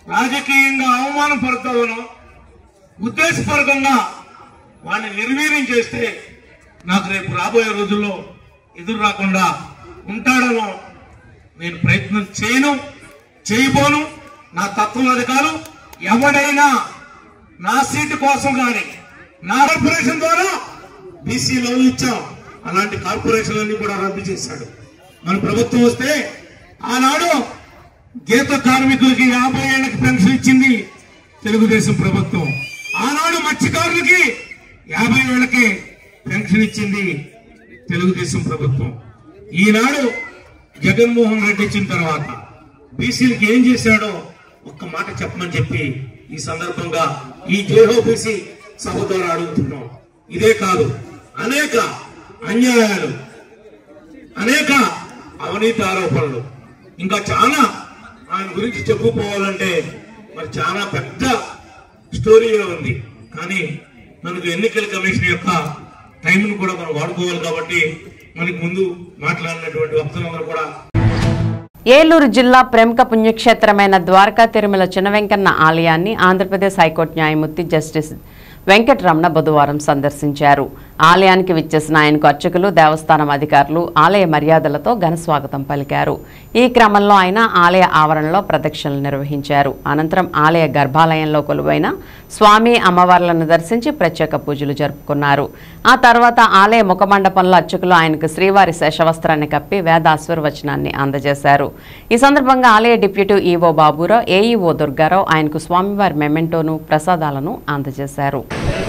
రాజకీయంగా అవమానపడతావునో ఉద్దేశపూర్వకంగా వాడిని నిర్వీర్యం చేస్తే నాకు రేపు రాబోయే రోజుల్లో ఎదురు రాకుండా ఉంటాడనో నేను ప్రయత్నం చేయను చేయబోను నా తత్వం అది కాదు ఎవడైనా నా సీటు కోసం కానీ నా కార్పొరేషన్ ద్వారా బీసీ లోన్లు ఇచ్చాం అలాంటి కార్పొరేషన్లన్నీ కూడా రద్దు చేశాడు మన ప్రభుత్వం వస్తే ఆనాడు గీత కార్మికులకి యాభై ఏళ్ళకి పెన్షన్ ఇచ్చింది తెలుగుదేశం ప్రభుత్వం ఆనాడు మత్స్యకారులకి యాభై ఏళ్ళకి పెన్షన్ ఇచ్చింది తెలుగుదేశం ప్రభుత్వం ఈనాడు జగన్మోహన్ రెడ్డి ఇచ్చిన తర్వాత బీసీలకి ఏం చేశాడో ఒక్క మాట చెప్పమని చెప్పి ఈ సందర్భంగా ఈ జేహోబీసీ సభ ద్వారా అడుగుతున్నాం ఇదే కాదు అనేక అన్యాయాలు అనేక అవినీతి ఆరోపణలు ఇంకా చాలా ఆయన గురించి చెప్పుకోవాలంటే మరి చాలా పెద్ద స్టోరీగా ఉంది కానీ మనకు ఎన్నికల కమిషన్ యొక్క టైంను కూడా మనం వాడుకోవాలి కాబట్టి మనకి ముందు మాట్లాడినటువంటి వక్తలందరూ కూడా ఏలూరు జిల్లా ప్రముఖ పుణ్యక్షేత్రమైన ద్వారకా తిరుమల చిన్న వెంకన్న ఆలయాన్ని ఆంధ్రప్రదేశ్ హైకోర్టు న్యాయమూర్తి జస్టిస్ వెంకటరమణ బుధవారం సందర్శించారు ఆలయానికి విచ్చేసిన ఆయనకు అర్చకులు దేవస్థానం అధికారులు ఆలయ మర్యాదలతో ఘన స్వాగతం పలికారు ఈ క్రమంలో ఆయన ఆలయ ఆవరణలో ప్రదక్షిణలు నిర్వహించారు అనంతరం ఆలయ గర్భాలయంలో కొలువైన స్వామి అమ్మవార్లను దర్శించి ప్రత్యేక పూజలు జరుపుకున్నారు ఆ తర్వాత ఆలయ ముఖమండపంలో అర్చకులు ఆయనకు శ్రీవారి శేషవస్త్రాన్ని కప్పి వేదాశ్వరవచనాన్ని అందజేశారు ఈ సందర్భంగా ఆలయ deputy EO Baburao AEO Durgarao ఆయనకు స్వామివారి మెమెంటోను ప్రసాదాలను అందజేశారు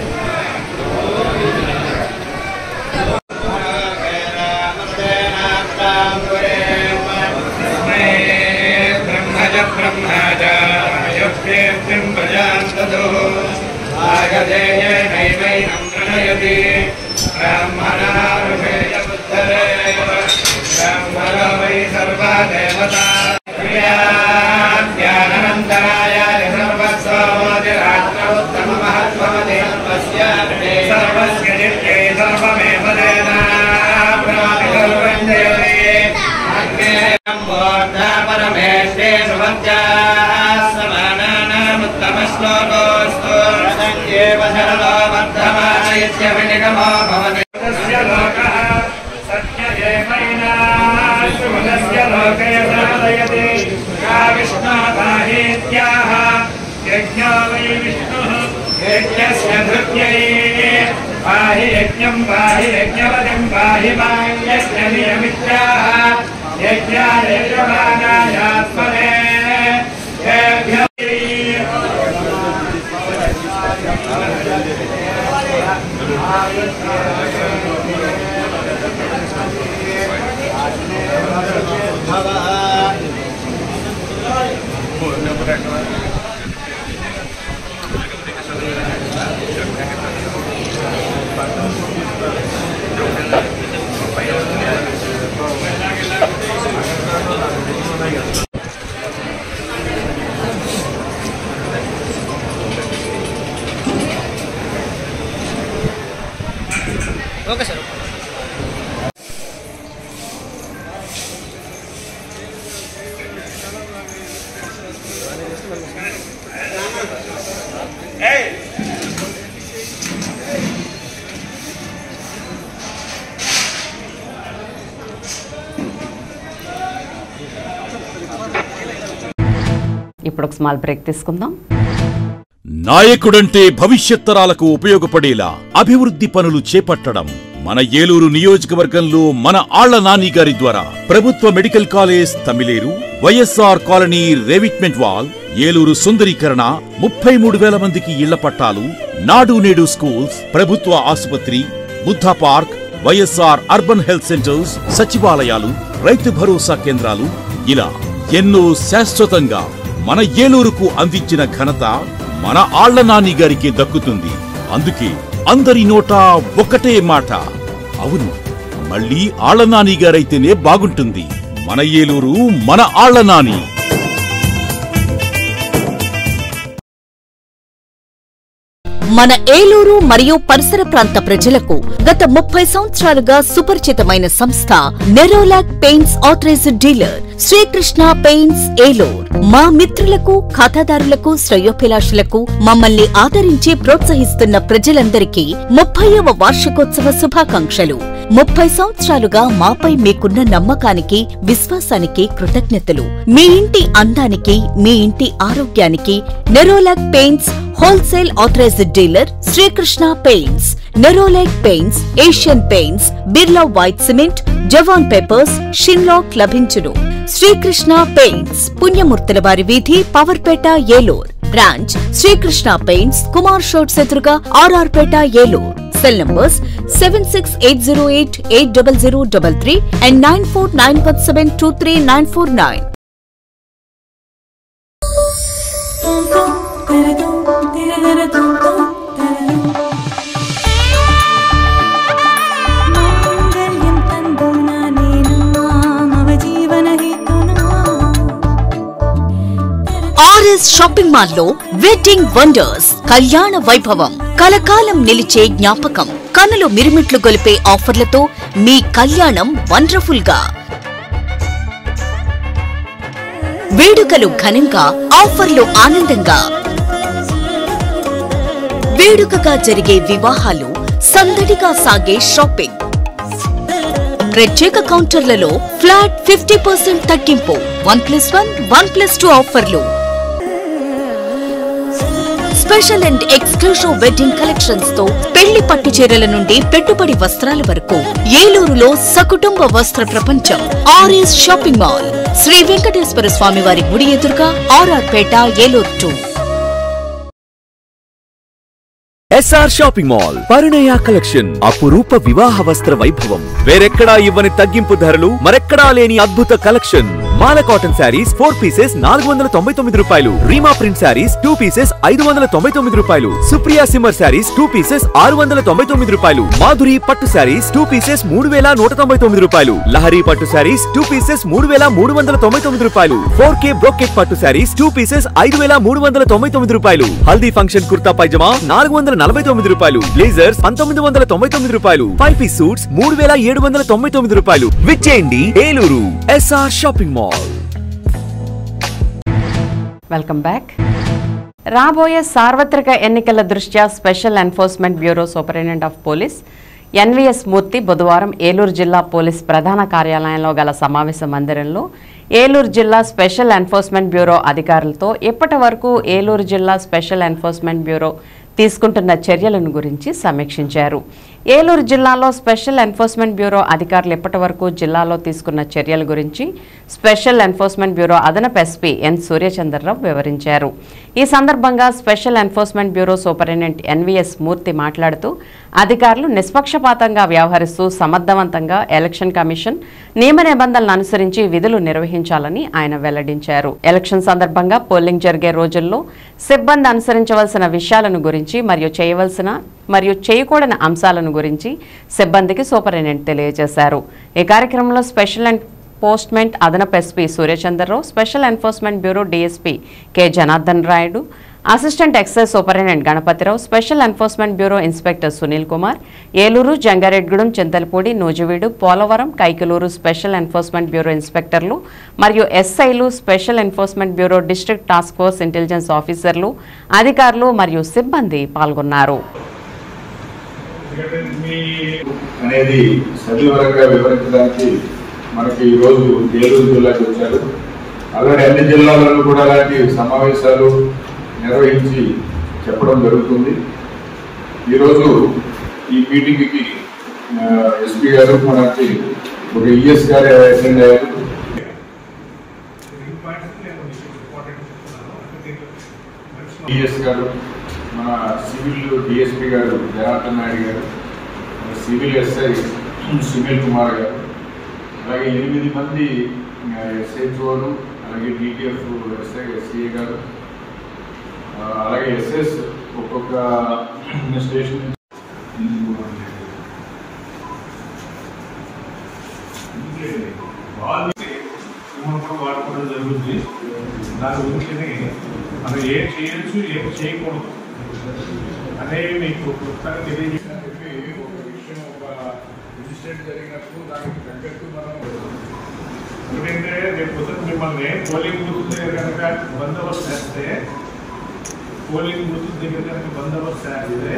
బ్రహ్మజ బ్రహ్మజ అయోధ్యేత్యం ప్రజాంతదో ఆగదేయైనైనం ప్రణయతి బ్రాహ్మణారుషేయ బుద్ధరే బ్రాహ్మణ వై సర్వా దేవతా జ్ఞాననందనాయ సర్వస్వమతిరాత్రోత్తమ మహత్వమతి సర్వస్య నిత్యై సర్వమేవ దేనా ప్రాణి సర్వం దేవే పరమేష్టే సమానాముత్తమశ్లోకోస్తు ఏవ శరదో వర్ధమానయస్య వినిగమో భవతి తస్య లోకః సత్యయేమైనాశుభస్య లోకే సాధయతి యా విష్ణో బాహేత్యాహ యజ్ఞో వై విష్ణుః యజ్ఞస్య ధృత్యై పాహి యజ్ఞం పాహి యజ్ఞవతిం పాహి మాం యజ్ఞనియమిత్యాహ యజ్ఞాయజమానాయాత్మనే ఓకే సార్ ఇప్పుడు ఒక స్మాల్ బ్రేక్ తీసుకుందాం నాయకుడంటే భవిష్యత్ తరాలకు ఉపయోగపడేలా అభివృద్ధి పనులు చేపట్టడం మన ఏలూరు నియోజకవర్గంలో మన ఆళ్ల నాని గారి ద్వారా ప్రభుత్వ medical college Tammileru YSR colony revetment wall Eluru సుందరీకరణ ముప్పై మూడు వేల మందికి ఇళ్ల పట్టాలు నాడు నేడు స్కూల్స్ ప్రభుత్వ ఆసుపత్రి Buddha park YSR urban health centres సచివాలయాలు రైతు భరోసా కేంద్రాలు ఇలా ఎన్నో శాశ్వతంగా మన ఏలూరుకు అందించిన ఘనత మన ఆళ్ల నాని గారికి దక్కుతుంది అందుకే అందరి నోటా ఒకటే మాట అవును మళ్ళీ ఆళ్ల నాని గారైతేనే బాగుంటుంది మన ఏలూరు మన ఆళ్ల నాని మన ఏలూరు మరియు పరిసర ప్రాంత ప్రజలకు గత ముప్పై సంవత్సరాలుగా సుపరిచితమైన సంస్థ Nerolac paints authorised dealer Srikrishna paints Eluru మా మిత్రులకు ఖాతాదారులకు శ్రేయోభిలాషులకు మమ్మల్ని ఆదరించి ప్రోత్సహిస్తున్న ప్రజలందరికీ ముప్పైవ వార్షికోత్సవ శుభాకాంక్షలు ముప్పై సంవత్సరాలుగా మాపై మీకున్న నమ్మకానికి విశ్వాసానికి కృతజ్ఞతలు మీ ఇంటి అందానికి మీ ఇంటి ఆరోగ్యానికి Nerolac paints wholesale authorised dealer Srikrishna paints Nerolac paints Asian paints Birla white cement Jawan papers షిన్లాక్ లభించును శ్రీకృష్ణ పెయింట్స్ పుణ్యమూర్తుల వారి వీధి పవర్పేట ఏలూర్ బ్రాంచ్ శ్రీకృష్ణ పెయింట్స్ కుమార్ షోట్స్ ఎదురుగా RR Peta Eluru cell numbers seven six eight zero eight eight double zero double three and nine four nine one seven two three nine four nine RS shopping mall లో wedding wonders కళ్యాణ వైభవం కలకాలం నిలిచే జ్ఞాపకం కనులు మిరుమిట్లు గొలిపే ఆఫర్లతో మీ కళ్యాణం వండర్ఫుల్ గా వేడుకలు ఘనంగా ఆఫర్లు ఆనందంగా వేడుకగా జరిగే వివాహాలు సందడిగా సాగే షాపింగ్ ప్రత్యేక కౌంటర్లలో ఫ్లాట్ ఫిఫ్టీ పర్సెంట్ తగ్గింపు one plus one one plus two ఆఫర్లు special and exclusive wedding collections తో పెళ్లి పట్టు చీరల నుండి పెట్టుబడి వస్త్రాల వరకు ఏలూరులో సకుటుంబ వస్త్ర ప్రపంచం RS shopping mall Shri Venkateswara స్వామి వారి గుడి ఎదురుగా RR Peta Eluru two SR shopping mall పరిణయ కలెక్షన్ అపురూప వివాహ వస్త్ర వైభవం వేరెక్కడా ఇవ్వని తగ్గింపు ధరలు మరెక్కడా లేని అద్భుత కలెక్షన్ మాల కాటన్ శారీస్ ఫోర్ పీసెస్ నాలుగు వందల తొంభై తొమ్మిది రూపాయలు Reema print saris two pieces ఐదు వందల తొంభై తొమ్మిది రూపాయలు సుప్రియా సిమ్మర్ శారీస్ టూ పీసెస్ ఆరు వందల తొంభై తొమ్మిది రూపాయలు మాధురి పట్టు శారీస్ టూ పీసెస్ మూడు వేల నూట తొంభై తొమ్మిది రూపాయలు లహరి పట్టు శారీస్ టూ పీసెస్ మూడు వేల మూడు వందల తొంభై తొమ్మిది రూపాయలు ఫోర్ కే బ్రోకెట్ పట్టు శారీస్ టూ పీసెస్ ఐదు వేల మూడు వందల తొంభై తొమ్మిది రూపాయలు హల్దీ ఫంక్షన్ కుర్తా పైజమా నాలుగు వందల నలభై తొమ్మిది రూపాయలు బ్లేజర్స్ పంతొమ్మిది వందల తొంభై తొమ్మిది రూపాయలు ఫైవ్ పీస్ సూట్స్ మూడు వేల ఏడు వందల తొంభై తొమ్మిది రూపాయలు విచ్చేయండి Eluru SR shopping mall welcome back రాబోయే సార్వత్రిక ఎన్నికల దృష్ట్యా special enforcement bureau superintendent of police NVS Murthy బుధవారం ఏలూరు జిల్లా పోలీస్ ప్రధాన కార్యాలయంలో గల సమావేశ మందిరంలో ఏలూరు జిల్లా స్పెషల్ ఎన్ఫోర్స్మెంట్ బ్యూరో అధికారులతో ఇప్పటి వరకు ఏలూరు జిల్లా స్పెషల్ ఎన్ఫోర్స్మెంట్ బ్యూరో తీసుకుంటున్న చర్యలను గురించి సమీక్షించారు ఏలూరు జిల్లాలో స్పెషల్ ఎన్ఫోర్స్మెంట్ బ్యూరో అధికారులు ఇప్పటి వరకు జిల్లాలో తీసుకున్న చర్యల గురించి స్పెషల్ ఎన్ఫోర్స్మెంట్ బ్యూరో అదనపు ఎస్పీ ఎన్ సూర్యచంద్రరావు వివరించారు ఈ సందర్భంగా special enforcement bureau superintendent NVS Murthy మాట్లాడుతూ అధికారులు నిష్పక్షపాతంగా వ్యవహరిస్తూ సమర్థవంతంగా ఎలక్షన్ కమిషన్ నియమ నిబంధనలను అనుసరించి విధులు నిర్వహించాలని ఆయన వెల్లడించారు ఎలక్షన్ సందర్భంగా పోలింగ్ జరిగే రోజుల్లో సిబ్బంది అనుసరించవలసిన విషయాలను గురించి మరియు చేయవలసిన మరియు చేయకూడని అంశాలను గురించి సిబ్బందికి సూపరింటెండెంట్ తెలియజేశారు ఈ కార్యక్రమంలో స్పెషల్ అండ్ పోస్ట్మెంట్ అదనపు SP Suryachandrarao special enforcement bureau DSP K Janardhan Rayudu assistant excise superintendent Ganapathirao special enforcement bureau inspector Sunil Kumar Eluru Jangareddygudem Chintalapudi Nuzvid Polavaram Kaikaluru special enforcement bureau ఇన్స్పెక్టర్లు మరియు ఎస్ఐలు special enforcement bureau district task force intelligence ఆఫీసర్లు అధికారులు మరియు సిబ్బంది పాల్గొన్నారు అనేది సవివరంగా వివరించడానికి మనకి ఈరోజు ఏలూరు జిల్లాకి వచ్చారు అలాగే అన్ని జిల్లాలలో కూడా అలాంటి సమావేశాలు నిర్వహించి చెప్పడం జరుగుతుంది ఈరోజు ఈ మీటింగ్కి ఎస్పీ గారు మనకి ఒక ఈఎస్ గారు అటెండ్ అయ్యారు డిఎస్ గారు మన సివిల్ డిఎస్పీ గారు జనార్దన్ నాయుడు గారు మన సివిల్ ఎస్ఐ సునీల్ కుమార్ గారు అలాగే ఎనిమిది మంది ఎస్హెచ్ఓలు అలాగే డిటిఎఫ్ ఎస్ఐ ఎస్సీఏ గారు ఆ, అలాగే ఎస్ఎస్ ఒక్కొక్క స్టేషన్ మనం కూడా వాడుకోవడం జరుగుతుంది దాని గురించి మనం ఏం చేయొచ్చు ఏం చేయకూడదు అదే మీకు క్లుప్తంగా తెలియజేసిన చెప్పి ఒక విషయం ఒక ఇన్సిడెంట్ జరిగినప్పుడు దానికి తగ్గట్టు మనం ఎందుకంటే రేపు పొద్దున మిమ్మల్ని పోలింగ్ బూత్ దగ్గర కనుక బందోబస్తు చేస్తే పోలింగ్ బూత్ దగ్గర కనుక బందోబస్తు చేస్తే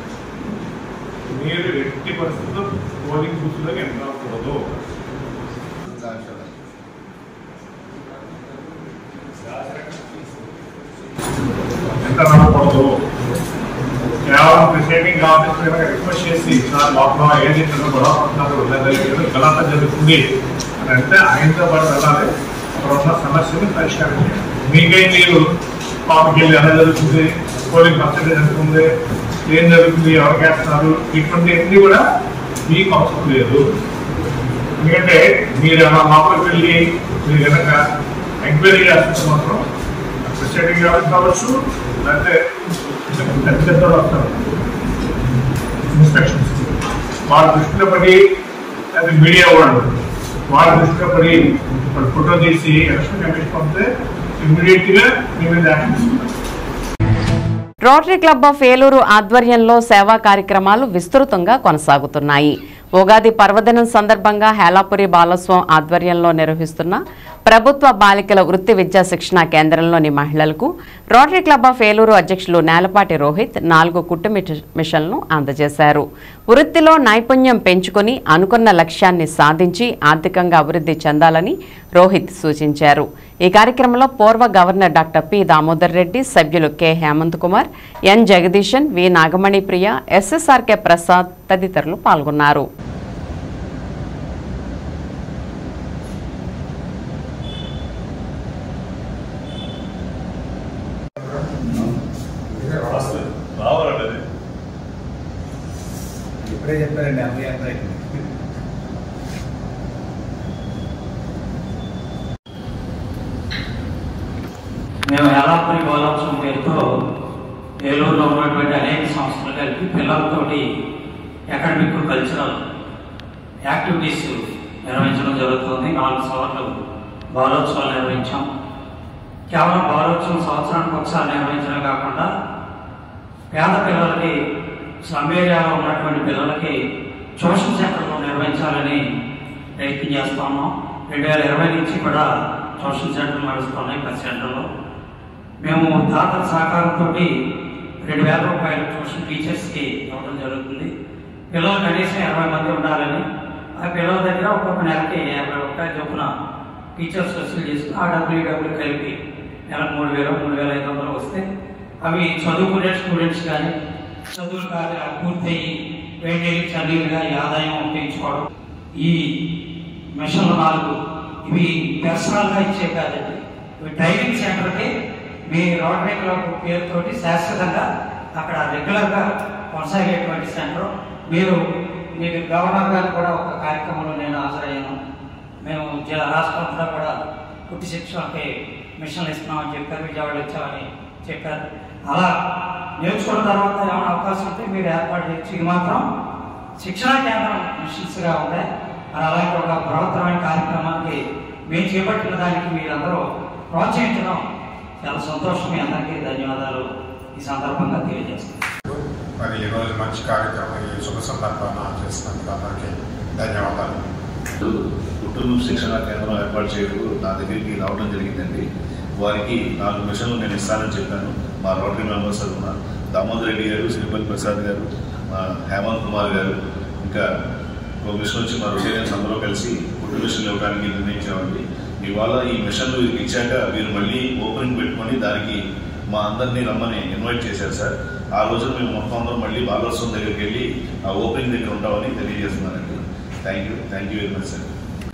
మీరు ఎట్టి పరిస్థితుల్లో పోలింగ్ బూత్లోకి ఎంటర్ అవ్వకూడదు ఎంటర్ అవ్వకూడదు కేవలం ప్రిసైడింగ్ ఆఫీసర్ కనుక రిక్వెస్ట్ చేసి సార్ లోపల ఏది గొడవ పడుతున్నారు లేదా ఏదో గలాట జరుగుతుంది అని అంటే ఆయనతో పాటు వెళ్ళాలి అక్కడ ఉన్న సమస్యను పరిష్కారం చేయాలి మీకే మీరు పాపకి వెళ్ళి ఎలా జరుగుతుంది పోలింగ్ పర్సెంటేజ్ ఎంత ఉంది ఏం జరుగుతుంది ఎవరికి వేస్తున్నారు ఇటువంటి అన్ని కూడా మీకు అవసరం లేదు ఎందుకంటే మీరు అలా లోపలికి వెళ్ళి మీరు కనుక ఎంక్వైరీ చేస్తుంటే మాత్రం ప్రిసైడింగ్ ఆఫీసర్ కావచ్చు లేకపోతే పెద్ద పెద్ద వస్తారు ఇన్స్పెక్షన్స్ వాళ్ళ దృష్టిలో పడి అది మీడియా వాళ్ళు వాళ్ళ దృష్టిలో పడి వాళ్ళు ఫోటో తీసి ఎలక్షన్ కమిషన్ పంపితే ఇమ్మీడియట్ గా మీ మీద యాక్షన్ తీసుకుంటారు రోటరీ క్లబ్ ఆఫ్ ఏలూరు ఆధ్వర్యంలో సేవా కార్యక్రమాలు విస్తృతంగా కొనసాగుతున్నాయి ఉగాది పర్వదినం సందర్భంగా హేలాపురి బాలస్వం ఆధ్వర్యంలో నిర్వహిస్తున్న ప్రభుత్వ బాలికల వృత్తి విద్యా శిక్షణ కేంద్రంలోని మహిళలకు రోటరీ క్లబ్ ఆఫ్ ఏలూరు అధ్యక్షులు నేలపాటి రోహిత్ నాలుగు కుట్టు మిట- మిషన్లను అందజేశారు వృత్తిలో నైపుణ్యం పెంచుకొని అనుకున్న లక్ష్యాన్ని సాధించి ఆర్థికంగా అభివృద్ధి చెందాలని రోహిత్ సూచించారు ఈ కార్యక్రమంలో పూర్వ governor doctor P Damodar Reddy సభ్యులు K Hemanth Kumar N Jagadeesan V Nagamani Priya SSRK Prasad తదితరులు పాల్గొన్నారు రావాలండి ఇప్పుడే చెప్పారండి అమ్మాయి అబ్బాయి మేము ఎలాపురి గౌరవం పేరుతో ఏలూరులో ఉన్నటువంటి అనేక సంస్థలు కలిపి పిల్లలతోటి అకాడమిక్ కల్చరల్ యాక్టివిటీస్ నిర్వహించడం జరుగుతుంది నాలుగు సార్లు బాలోత్సవాలు నిర్వహించాం కేవలం బాలోత్సవం సంవత్సరానికి ఒకసారి నిర్వహించడం కాకుండా పేద పిల్లలకి స్లమ్ ఏరియాలో ఉన్నటువంటి పిల్లలకి ట్యూషన్ సెంటర్లు నిర్వహించాలని ప్రయత్నం చేస్తా ఉన్నాం రెండు వేల ఇరవై నుంచి కూడా ట్యూషన్ సెంటర్లు నడుస్తున్నాయి ప్రతి సెంటర్లో మేము దాతల సహకారంతో రెండు వేల రూపాయలు ట్యూషన్ టీచర్స్కి ఇవ్వడం జరుగుతుంది పిల్లలు కనీసం ఇరవై మంది ఉండాలని ఆ పిల్లల దగ్గర ఒక్కొక్క నెలకి యాభై రూపాయలు చొప్పున టీచర్స్ వసూలు చేసుకుని ఆ డబ్బులు ఈ డబ్బులు కలిపి నెలకు మూడు వేలు మూడు వేల ఐదు వందలు వస్తే అవి చదువుకునే స్టూడెంట్స్ కానీ చదువులు కాదు పూర్తయి వేడి చన్నీలుగా ఈ ఆదాయం పెంచుకోవడం ఈ మిషన్లు నాలుగు ఇవి పర్సనల్గా ఇచ్చే కాదండి ఇవి ట్రైనింగ్ సెంటర్కి మీ రోటరీ క్లబ్ పేరుతోటి శాశ్వతంగా అక్కడ రెగ్యులర్గా కొనసాగేటువంటి సెంటర్ మీరు మీకు గవర్నర్ గారు కూడా ఒక కార్యక్రమంలో నేను హాజరయ్యాను మేము జ- రాష్ట్రం అంతా కూడా కుట్టి శిక్షణకి మిషన్లు ఇస్తున్నామని చెప్పారు విజయవాడ వచ్చామని చెప్పారు అలా నేర్చుకున్న తర్వాత ఏమైనా అవకాశం ఉంటే మీరు ఏర్పాటు చేయొచ్చు ఇది మాత్రం శిక్షణా కేంద్రం మిషన్స్గా ఉంటాయి మరి అలాంటి ఒక బృహత్తరమైన కార్యక్రమానికి మేము చేపట్టిన దానికి మీరందరూ ప్రోత్సహించడం చాలా సంతోషం మీ అందరికీ ధన్యవాదాలు ఈ సందర్భంగా తెలియజేస్తాను మరి ఈరోజు మంచి కార్యక్రమం ఈ శుభ సందర్భాన్ని చేసినందుకు అందరికీ ధన్యవాదాలు కుటుంబ శిక్షణ కేంద్రం ఏర్పాటు చేయకు నా దగ్గరికి రావడం జరిగిందండి వారికి నాలుగు మిషన్లు నేను ఇస్తానని చెప్పాను మా రోటరీ మెంబర్స్ తరఫున దామోదర్ రెడ్డి గారు శ్రీపతి ప్రసాద్ గారు మా హేమంత్ కుమార్ గారు ఇంకా ఒక మిషన్ వచ్చి మా రొటేరియన్స్ అందరూ కలిసి కుటుంబ మిషన్లు ఇవ్వడానికి నిర్ణయించామండి ఇవాళ ఈ మిషన్లు వీరికి ఇచ్చాక మీరు మళ్ళీ ఓపెనింగ్ పెట్టుకొని దానికి మా అందరినీ రమ్మని ఇన్వైట్ చేశారు సార్ ఆ రోజున మేము మొత్తం అందరం మళ్ళీ బాలోత్సవం దగ్గరికి వెళ్ళి ఆ ఓపెనింగ్ దగ్గర ఉంటామని తెలియజేస్తున్నానండి thank you thank you very much sir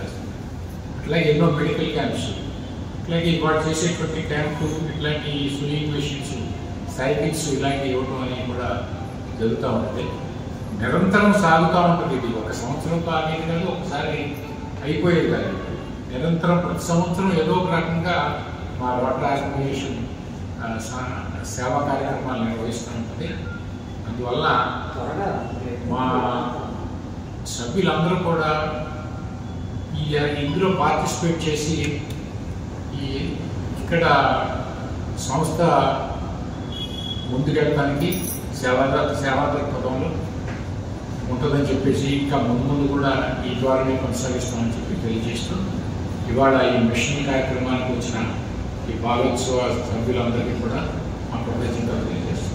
అట్లాగే ఎన్నో మెడికల్ క్యాంప్స్ అట్లాగే వాడు చేసేటువంటి క్యాంపు ఇట్లాంటి స్విమ్మింగ్ మెషిన్స్ సైకిల్స్ ఇలాంటివి ఇవ్వడం అనేది కూడా జరుగుతూ ఉంటుంది నిరంతరం సాగుతూ ఉంటుంది ఇది ఒక సంవత్సరంతో ఆగేది కాదు ఒకసారి అయిపోయేది కాదు నిరంతరం ప్రతి సంవత్సరం ఏదో ఒక రకంగా మా రోటరీ ఆర్గనైజేషన్ ఆ, సా- సేవా కార్యక్రమాలు నిర్వహిస్తూ ఉంటుంది అందువల్ల మా సభ్యులందరూ కూడా ఈ ఇందులో పార్టిసిపేట్ చేసి ఈ ఇక్కడ సంస్థ ముందుకెళ్ళడానికి సేవా సేవా దృక్పథంలో ఉంటుందని చెప్పేసి ఇంకా ముందు ముందు కూడా ఈ ద్వారానే కొనసాగిస్తామని చెప్పి తెలియజేస్తూ ఇవాళ ఈ మిషన్ కార్యక్రమానికి వచ్చిన ఈ బాలోత్సవ సభ్యులందరికీ కూడా మా కృతజ్ఞతలు తెలియజేస్తున్నాం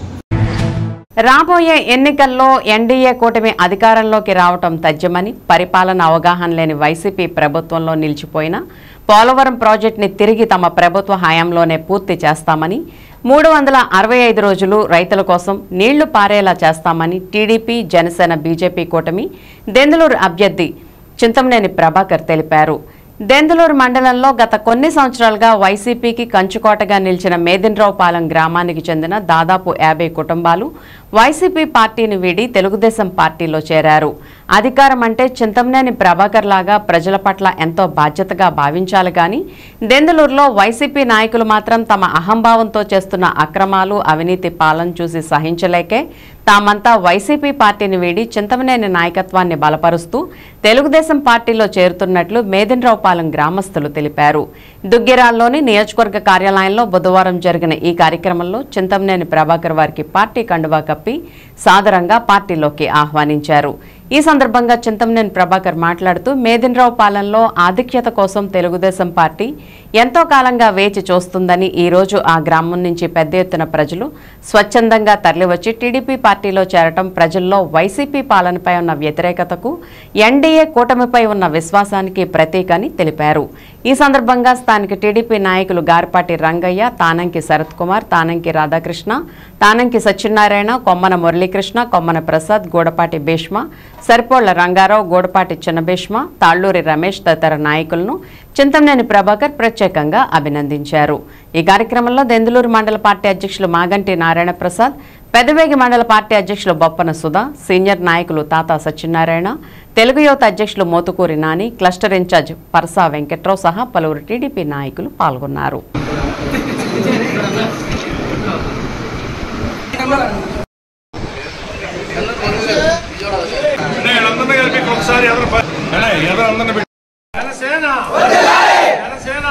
రాబోయే ఎన్నికల్లో ఎన్డీఏ కూటమి అధికారంలోకి రావటం తథ్యమని పరిపాలన అవగాహన లేని వైసీపీ ప్రభుత్వంలో నిలిచిపోయిన పోలవరం ప్రాజెక్టుని తిరిగి తమ ప్రభుత్వ హయాంలోనే పూర్తి చేస్తామని మూడు వందల అరవై ఐదు రోజులు రైతుల కోసం నీళ్లు పారేలా చేస్తామని టీడీపీ జనసేన బీజేపీ కూటమి దెందులూరు అభ్యర్థి చింతమనేని ప్రభాకర్ తెలిపారు దెందులూరు మండలంలో గత కొన్ని సంవత్సరాలుగా వైసీపీకి కంచుకోటగా నిలిచిన మేదిన్రావుపాలెం గ్రామానికి చెందిన దాదాపు యాభై కుటుంబాలు వైసీపీ పార్టీని వీడి తెలుగుదేశం పార్టీలో చేరారు అధికారం అంటే చింతమనేని ప్రభాకర్ లాగా ప్రజల పట్ల ఎంతో బాధ్యతగా భావించాలి కానీ దెందులూరులో వైసీపీ నాయకులు మాత్రం తమ అహంభావంతో చేస్తున్న అక్రమాలు అవినీతి పాలన చూసి సహించలేకే తామంతా వైసీపీ పార్టీని వీడి చింతమనేని నాయకత్వాన్ని బలపరుస్తూ తెలుగుదేశం పార్టీలో చేరుతున్నట్లు మేదిన్రావుపాలెం గ్రామస్తులు తెలిపారు దుగ్గిరాల్లోని నియోజకవర్గ కార్యాలయంలో బుధవారం జరిగిన ఈ కార్యక్రమంలో చింతమనేని ప్రభాకర్ వారికి పార్టీ కండువా కప్పి సాదరంగా పార్టీలోకి ఆహ్వానించారు ఈ సందర్భంగా చింతమనేని ప్రభాకర్ మాట్లాడుతూ మేదిన్రావు పాలనలో ఆధిక్యత కోసం తెలుగుదేశం పార్టీ ఎంతో కాలంగా వేచి చూస్తుందని ఈ రోజు ఆ గ్రామం నుంచి పెద్ద ఎత్తున ప్రజలు స్వచ్ఛందంగా తరలివచ్చి టీడీపీ పార్టీలో చేరటం ప్రజల్లో వైసీపీ పాలనపై ఉన్న వ్యతిరేకతకు ఎన్డీఏ కూటమిపై ఉన్న విశ్వాసానికి ప్రతీక అని తెలిపారు ఈ సందర్భంగా స్థానిక టీడీపీ నాయకులు గార్పాటి రంగయ్య తానంకి శరత్ కుమార్ తానంకి రాధాకృష్ణ తానంకి సత్యనారాయణ కొమ్మన మురళీకృష్ణ కొమ్మన ప్రసాద్ గూడపాటి భీష్మ సరిపోళ్ల రంగారావు గూడపాటి చిన్నభీష్మ తాళ్లూరి రమేష్ తదితర నాయకులను చింతమనేని ప్రభాకర్ ప్రత్యేకంగా అభినందించారు ఈ కార్యక్రమంలో దెందులూరు మండల పార్టీ అధ్యక్షులు మాగంటి నారాయణ ప్రసాద్ పెదవేగి మండల పార్టీ అధ్యక్షులు బొప్పన సుధా సీనియర్ నాయకులు తాతా సత్యనారాయణ తెలుగు యువత అధ్యక్షులు మోతుకూరి నాని క్లస్టర్ ఇన్ఛార్జ్ పరసా వెంకట్రావు సహా పలువురు టీడీపీ నాయకులు పాల్గొన్నారు అందరినీ కలిపి ఒకసారి ఎదురు ఎదురు అందరిని పెట్టి జనసేన జనసేన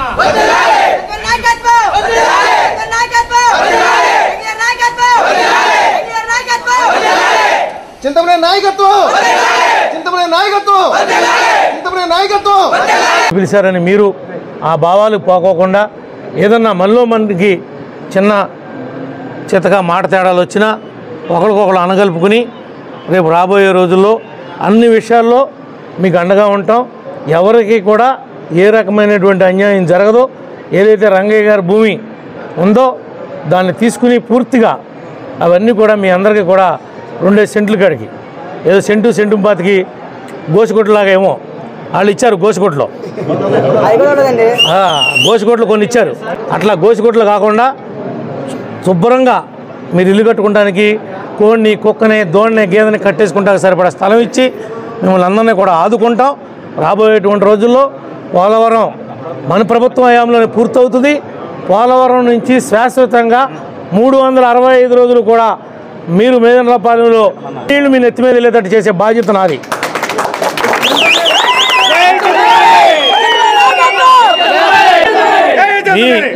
చింతమనే నాయకత్వం చింతమనే నాయకత్వం చింతమనే నాయకత్వం పిలిచారని మీరు ఆ భావాలు పోకోకుండా ఏదన్నా మనలో మనకి చిన్న చితగా మాట తేడాలు వచ్చినా ఒకరికొకరు అనగలుపుకుని రేపు రాబోయే రోజుల్లో అన్ని విషయాల్లో మీకు అండగా ఉంటాం ఎవరికి కూడా ఏ రకమైనటువంటి అన్యాయం జరగదో ఏదైతే రంగయ్య గారి భూమి ఉందో దాన్ని తీసుకుని పూర్తిగా అవన్నీ కూడా మీ అందరికీ కూడా రెండే సెంట్లు కాడికి ఏదో సెంటు సెంటు పాతికి గోసికొట్టులాగా ఏమో వాళ్ళు ఇచ్చారు గోసికొట్లో ఆ, గోసికొట్లు కొన్ని ఇచ్చారు అట్లా గోసికొట్లు కాకుండా శుభ్రంగా మీరు ఇల్లు కట్టుకోవడానికి కోడిని కుక్కని దోణ్ణి గేదెని కట్టేసుకుంటానికి సరిపడా స్థలం ఇచ్చి మిమ్మల్ని అందరినీ కూడా ఆదుకుంటాం రాబోయేటువంటి రోజుల్లో పోలవరం మన ప్రభుత్వం హయాంలోనే పూర్తవుతుంది పోలవరం నుంచి శాశ్వతంగా మూడు వందల అరవై ఐదు రోజులు కూడా మీరు మేదనపాలెంలో నీళ్లు మీ నెత్తి మీద వెళ్ళేటట్టు చేసే బాధ్యత నాది మీ-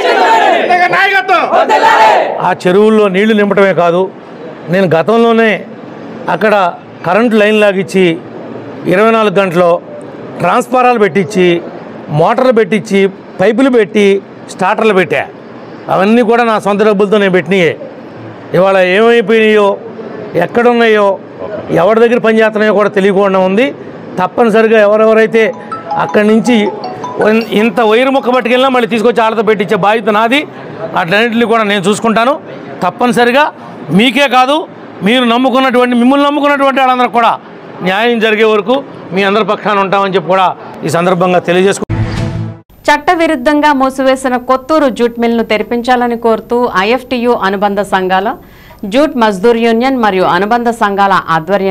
ఆ చెరువుల్లో నీళ్లు నింపటమే కాదు నేను గతంలోనే అక్కడ కరెంటు లైన్ లాగిచ్చి ఇరవై నాలుగు గంటలు ట్రాన్స్ఫారాలు పెట్టించి మోటార్లు పెట్టించి పైపులు పెట్టి స్టార్టర్లు పెట్టా అవన్నీ కూడా నా సొంత డబ్బులతో నేను పెట్టినాయే ఇవాళ ఏమైపోయినాయో ఎక్కడున్నాయో ఎవరి దగ్గర పనిచేస్తున్నాయో కూడా తెలియకుండా ఉంది తప్పనిసరిగా ఎవరెవరైతే అక్కడి నుంచి ఇన్- ఇంత వైరు ముక్క పట్టుకెళ్ళినా మళ్ళీ తీసుకొచ్చి ఆడతో పెట్టించే బాధ్యత నాది అట్లన్నింటినీ కూడా నేను చూసుకుంటాను తప్పనిసరిగా మీకే కాదు మీరు నమ్ముకున్నటువంటి మిమ్మల్ని నమ్ముకున్నటువంటి వాళ్ళందరూ కూడా న్యాయం జరిగే వరకు మీ అందరి పక్షాన ఉంటామని చెప్పి కూడా ఈ సందర్భంగా తెలియజేసుకుంటాను చట్టవిరుద్ధంగా మూసివేసిన కొత్తూరు జూట్ మిల్ను తెరిపించాలని కోరుతూ ఐఎఫ్టియు అనుబంధ సంఘాల జూట్ మజ్దూర్ యూనియన్ మరియు అనుబంధ సంఘాల ఆధ్వర్యంలో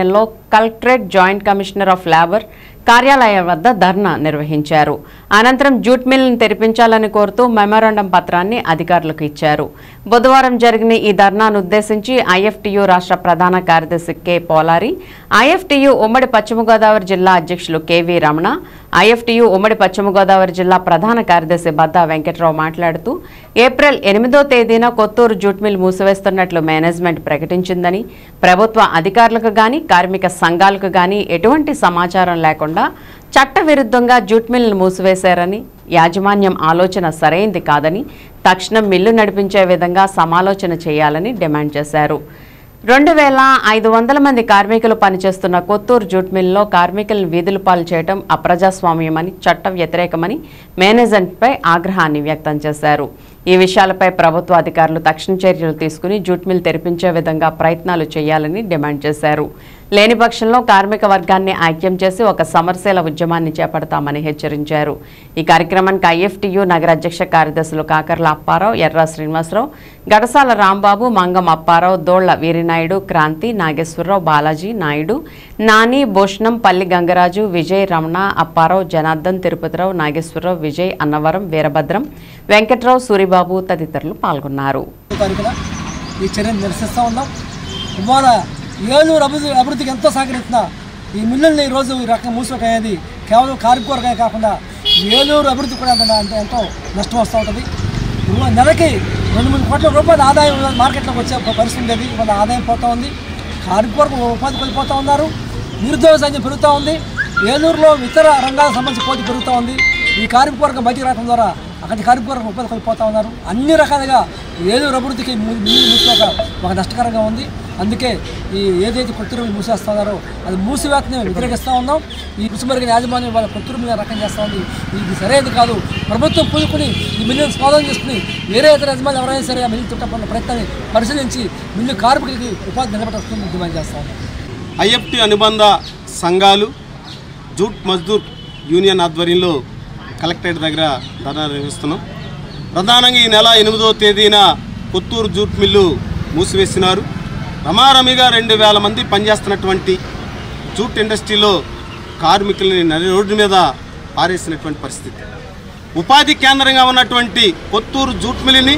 collectorate joint commissioner of labour కార్యాలయం వద్ద ధర్నా నిర్వహించారు అనంతరం జూట్ మిల్ను తెరిపించాలని కోరుతూ మెమోరాండం పత్రాన్ని అధికారులకు ఇచ్చారు బుధవారం జరిగిన ఈ ధర్నాను ఉద్దేశించి ఐఎఫ్టియు రాష్ట్ర ప్రధాన కార్యదర్శి కె పోలారి ఐఎఫ్టియు ఉమ్మడి పశ్చిమ గోదావరి జిల్లా అధ్యక్షులు కెవి రమణ ఐఎఫ్టియు ఉమ్మడి పశ్చిమ గోదావరి జిల్లా ప్రధాన కార్యదర్శి బద్దా వెంకట్రావు మాట్లాడుతూ ఏప్రిల్ ఎనిమిదో తేదీన కొత్తూరు జూట్ మిల్ మూసివేస్తున్నట్లు మేనేజ్మెంట్ ప్రకటించిందని ప్రభుత్వ అధికారులకు గాని కార్మిక సంఘాలకు గాని ఎటువంటి సమాచారం లేకుండా చట్టవిరుద్ధంగా జూట్ మిల్ను మూసివేశారని యాజమాన్యం ఆలోచన సరైంది కాదని తక్షణం మిల్లు నడిపించే విధంగా సమాలోచన చేయాలని డిమాండ్ చేశారు రెండు వేల ఐదు వందల మంది కార్మికులు పనిచేస్తున్న కొత్తూరు జూట్ మిల్లో కార్మికులను వీధులు పాలు చేయడం అప్రజాస్వామ్యమని చట్ట వ్యతిరేకమని మేనేజ్మెంట్పై ఆగ్రహాన్ని వ్యక్తం చేశారు ఈ విషయాలపై ప్రభుత్వ అధికారులు తక్షణ చర్యలు తీసుకుని జూట్ మిల్ తెరిపించే విధంగా ప్రయత్నాలు చేయాలని డిమాండ్ చేశారు లేని పక్షంలో కార్మిక వర్గాన్ని ఐక్యం చేసి ఒక సమరశీల ఉద్యమాన్ని చేపడతామని హెచ్చరించారు ఈ కార్యక్రమానికి ఐఎఫ్టియు నగర అధ్యక్ష కార్యదర్శులు కాకర్ల అప్పారావు ఎర్ర శ్రీనివాసరావు గడసాల రాంబాబు మంగం అప్పారావు దోళ్ల వీరినాయుడు క్రాంతి నాగేశ్వరరావు బాలాజీ నాయుడు నాని భూషణం పల్లి గంగరాజు విజయ్ రమణ అప్పారావు జనార్దన్ తిరుపతిరావు నాగేశ్వరరావు విజయ్ అన్నవరం వీరభద్రం వెంకట్రావు సూరిబాబు తదితరులు పాల్గొన్నారు తారీఖున ఈ చర్యను నిరసిస్తూ ఉన్నాం ఇవాళ ఏలూరు అభివృద్ధి అభివృద్ధికి ఎంతో సహకరిస్తున్న ఈ మిల్లుల్ని ఈరోజు ఈ రకంగా మూసివేయడం అనేది కేవలం కార్మికవర్గమే కాకుండా ఏలూరు అభివృద్ధి కూడా అంత అంత ఎంతో నష్టం వస్తూ ఉంటుంది ఇవాళ నెలకి రెండు మూడు కోట్ల రూపాయల ఆదాయం మార్కెట్లోకి వచ్చే పరిస్థితి ఉండేది ఇవాళ ఆదాయం పోతూ ఉంది కార్మికవర్గం ఉపాధి కోల్పోతూ ఉన్నారు నిరుద్యోగ సంఖ్య పెరుగుతూ ఉంది ఏలూరులో ఇతర రంగాలకు సంబంధించి పోటీ పెరుగుతూ ఉంది ఈ కార్మికవర్గం బయటికి రావడం ద్వారా అక్కడి కార్మికవర్గం ఉపాధి కోల్పోతూ ఉన్నారు అన్ని రకాలుగా ఏలూరు అభివృద్ధికి ము- మిల్లు మూసివేత ఒక నష్టకరంగా ఉంది అందుకే ఈ ఏదైతే కొత్తూరు మిల్లు మూసేస్తున్నారో అది మూసివేతని వ్యతిరేకిస్తూ ఉన్నాం ఈ కృషిమరిగిన యాజమాన్యం వాళ్ళ కొత్తూరు మీద రకం చేస్తూ ఉంది ఇది సరైనది కాదు ప్రభుత్వం పూనుకుని ఈ మిల్లును స్వాధీనం చేసుకుని వేరే ఇతర యజమానులు ఎవరైనా సరే ఆ మిల్లు చుట్టపడిన ప్రయత్నాన్ని పరిశీలించి మిల్లు కార్మికులకి ఉపాధి నిలబెట్టవస్తుందని డిమాండ్ చేస్తా ఉన్నాం ఐఎఫ్టి అనుబంధ సంఘాలు జూట్ మజ్దూర్ యూనియన్ ఆధ్వర్యంలో కలెక్టరేట్ దగ్గర ధర్నా నిర్వహిస్తున్నాం ప్రధానంగా ఈ నెల ఎనిమిదో తేదీన పుత్తూరు జూట్ మిల్లు మూసివేసినారు రమారమిగా రెండు వేల మంది పనిచేస్తున్నటువంటి జూట్ ఇండస్ట్రీలో కార్మికులని నడి రోడ్డు మీద పారేసినటువంటి పరిస్థితి ఉపాధి కేంద్రంగా ఉన్నటువంటి కొత్తూరు జూట్ మిల్లుని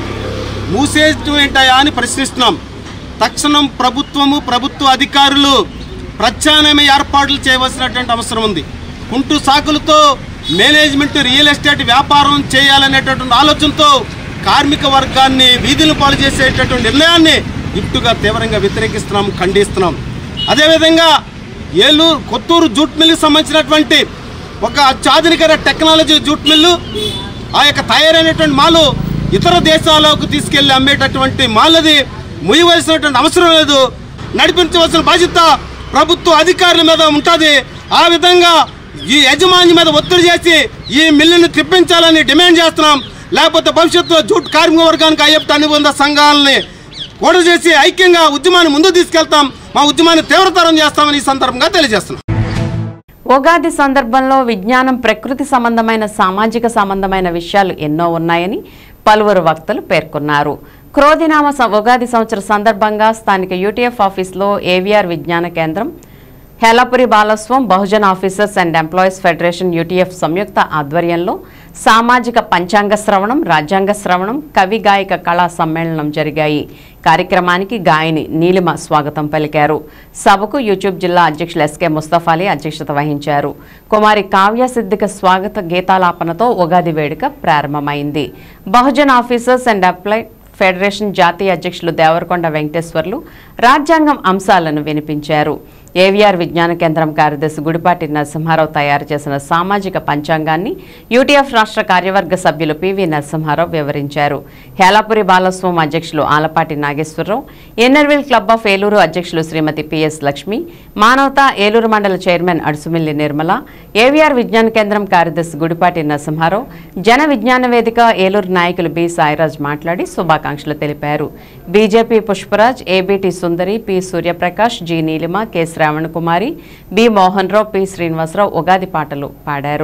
మూసేటా అని ప్రశ్నిస్తున్నాం తక్షణం ప్రభుత్వము ప్రభుత్వ అధికారులు ప్రత్యామ్నాయ ఏర్పాట్లు చేయవలసినటువంటి అవసరం ఉంది కుంటు సాకులతో మేనేజ్మెంట్ రియల్ ఎస్టేట్ వ్యాపారం చేయాలనేటటువంటి ఆలోచనతో కార్మిక వర్గాన్ని వీధులు పాలు చేసేటటువంటి నిర్ణయాన్ని ఇట్టుగా తీవ్రంగా వ్యతిరేకిస్తున్నాం ఖండిస్తున్నాం అదేవిధంగా ఏలూరు కొత్తూరు జూట్ మిల్లుకి సంబంధించినటువంటి ఒక అత్యాధునిక టెక్నాలజీ జూట్ మిల్లు ఆ యొక్క తయారైనటువంటి మాలు ఇతర దేశాలకు తీసుకెళ్లి అమ్మేటటువంటి మాలది ముయ్యవలసినటువంటి అవసరం లేదు నడిపించవలసిన బాధ్యత ప్రభుత్వ అధికారుల మీద ఉంటుంది ఆ విధంగా ఈ యజమాని మీద ఒత్తిడి చేసి ఈ మిల్లును తిప్పించాలని డిమాండ్ చేస్తున్నాం లేకపోతే భవిష్యత్తులో జూట్ కార్మిక వర్గానికి అయ్యప్ప అనుబంధ సంఘాలని కూడా చేసి ఐక్యంగా ఉద్యమాన్ని ముందుకు తీసుకెళ్తాం మా ఉద్యమాన్ని తీవ్రతరం చేస్తామని ఈ సందర్భంగా తెలియజేస్తున్నాం ఉగాది సందర్భంలో విజ్ఞానం ప్రకృతి సంబంధమైన సామాజిక సంబంధమైన విషయాలు ఎన్నో ఉన్నాయని పలువురు వక్తలు పేర్కొన్నారు క్రోధినామ స- ఉగాది సంవత్సర సందర్భంగా స్థానిక యూటీఎఫ్ ఆఫీస్లో ఏవిఆర్ విజ్ఞాన కేంద్రం హేలాపురి బాలస్వం Bahujan officers and employees federation UTF సంయుక్త ఆధ్వర్యంలో సామాజిక పంచాంగ శ్రవణం రాజ్యాంగ శ్రవణం కవి గాయక కళా సమ్మేళనం జరిగాయి కార్యక్రమానికి గాయని నీలిమ స్వాగతం పలికారు సభకు యూట్యూబ్ జిల్లా అధ్యక్షులు ఎస్కే ముస్తఫాలీ అధ్యక్షత వహించారు కుమారి కావ్య సిద్దిక స్వాగత గీతాలాపనతో ఉగాది వేడుక ప్రారంభమైంది Bahujan officers and employee federation జాతీయ అధ్యక్షులు దేవరకొండ వెంకటేశ్వర్లు రాజ్యాంగం అంశాలను వినిపించారు ఏవిఆర్ విజ్ఞాన కేంద్రం కార్యదర్శి గుడిపాటి నరసింహారావు తయారు చేసిన సామాజిక పంచాంగాన్ని యూటీఎఫ్ రాష్ట్ర కార్యవర్గ సభ్యులు పివి నరసింహారావు వివరించారు హేలాపురి బాలస్వం అధ్యక్షులు Alapati Nageswararao Inner Wheel club of Eluru అధ్యక్షులు శ్రీమతి పిఎస్ లక్ష్మి మానవత ఏలూరు మండల చైర్మన్ అడుసుమిల్లి నిర్మల ఏవిఆర్ విజ్ఞాన కేంద్రం కార్యదర్శి గుడిపాటి నరసింహారావు జన విజ్ఞాన వేదిక ఏలూరు నాయకులు బి సాయిరాజ్ మాట్లాడి శుభాకాంక్షలు తెలిపారు BJP Pushparaj ABT Sundari P Suryaprakash G Neelima K Shravan Kumari B Mohan Rao P Srinivasarao Ugadi పాటలు పాడారు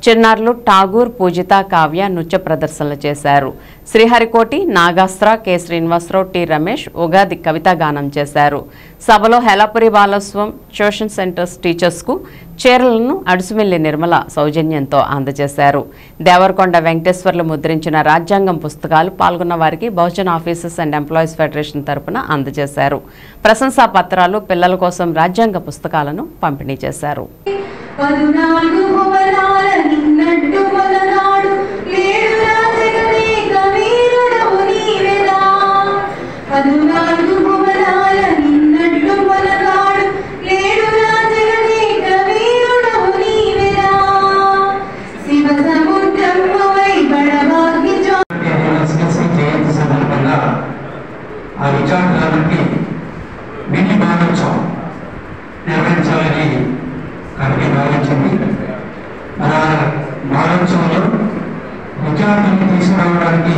చిన్నారులు ఠాగూర్ పూజిత కావ్య నృత్య ప్రదర్శనలు చేశారు శ్రీహరికోటి నాగాస్త్ర కె శ్రీనివాసరావు టి రమేష్ ఉగాది కవితా గానం చేశారు సభలో హెలాపురి బాలస్వం ట్యూషన్ సెంటర్స్ టీచర్స్కు చీరలను అడుసుమిల్లి నిర్మల సౌజన్యంతో అందజేశారు దేవరకొండ వెంకటేశ్వర్లు ముద్రించిన రాజ్యాంగం పుస్తకాలు పాల్గొన్న వారికి Bahujan officers and employees federation తరపున అందజేశారు ప్రశంసా పత్రాలు పిల్లల కోసం రాజ్యాంగ పుస్తకాలను పంపిణీ చేశారు పదునాలుగు భువనాల నిన్నట్టు మొలనాడు ఏడు రాజగనేక వీరుడవు నీవెలా పదునాలుగు భువనాల నిన్నట్టు మొలనాడు ఏడు రాజగనేక వీరుడవు నీవెలా శివ సముద్రమువై బడవాగి జో జయంతి సందర్భంగా ఆ విచారణలకి వెండి మహోత్సవం నిర్వహించాలని కమిటీ భావించింది మన మహోత్సవంలో విచారణని తీసుకురావడానికి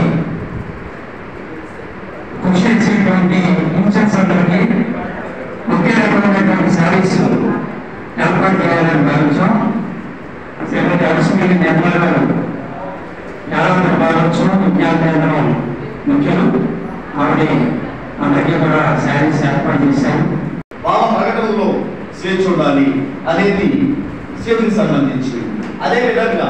కృషి చేసేటువంటి ఇన్సెన్స్ అందరికీ ఒకే రకమైనటువంటి శారీస్ ఏర్పాటు చేయాలని భావించాం శ్రీమతి అలసిమిల్లి నిర్మల గారు యాదవ భాగోత్సవం విద్యాకేంద్రం ముఖ్యులు ఆవిడ అందరికీ కూడా శారీస్ ఏర్పాటు చేశారు భావ ప్రకటనలో స్వేచ్ఛ ఉండాలి అనేది స్వేచ్ఛకి సంబంధించి అదేవిధంగా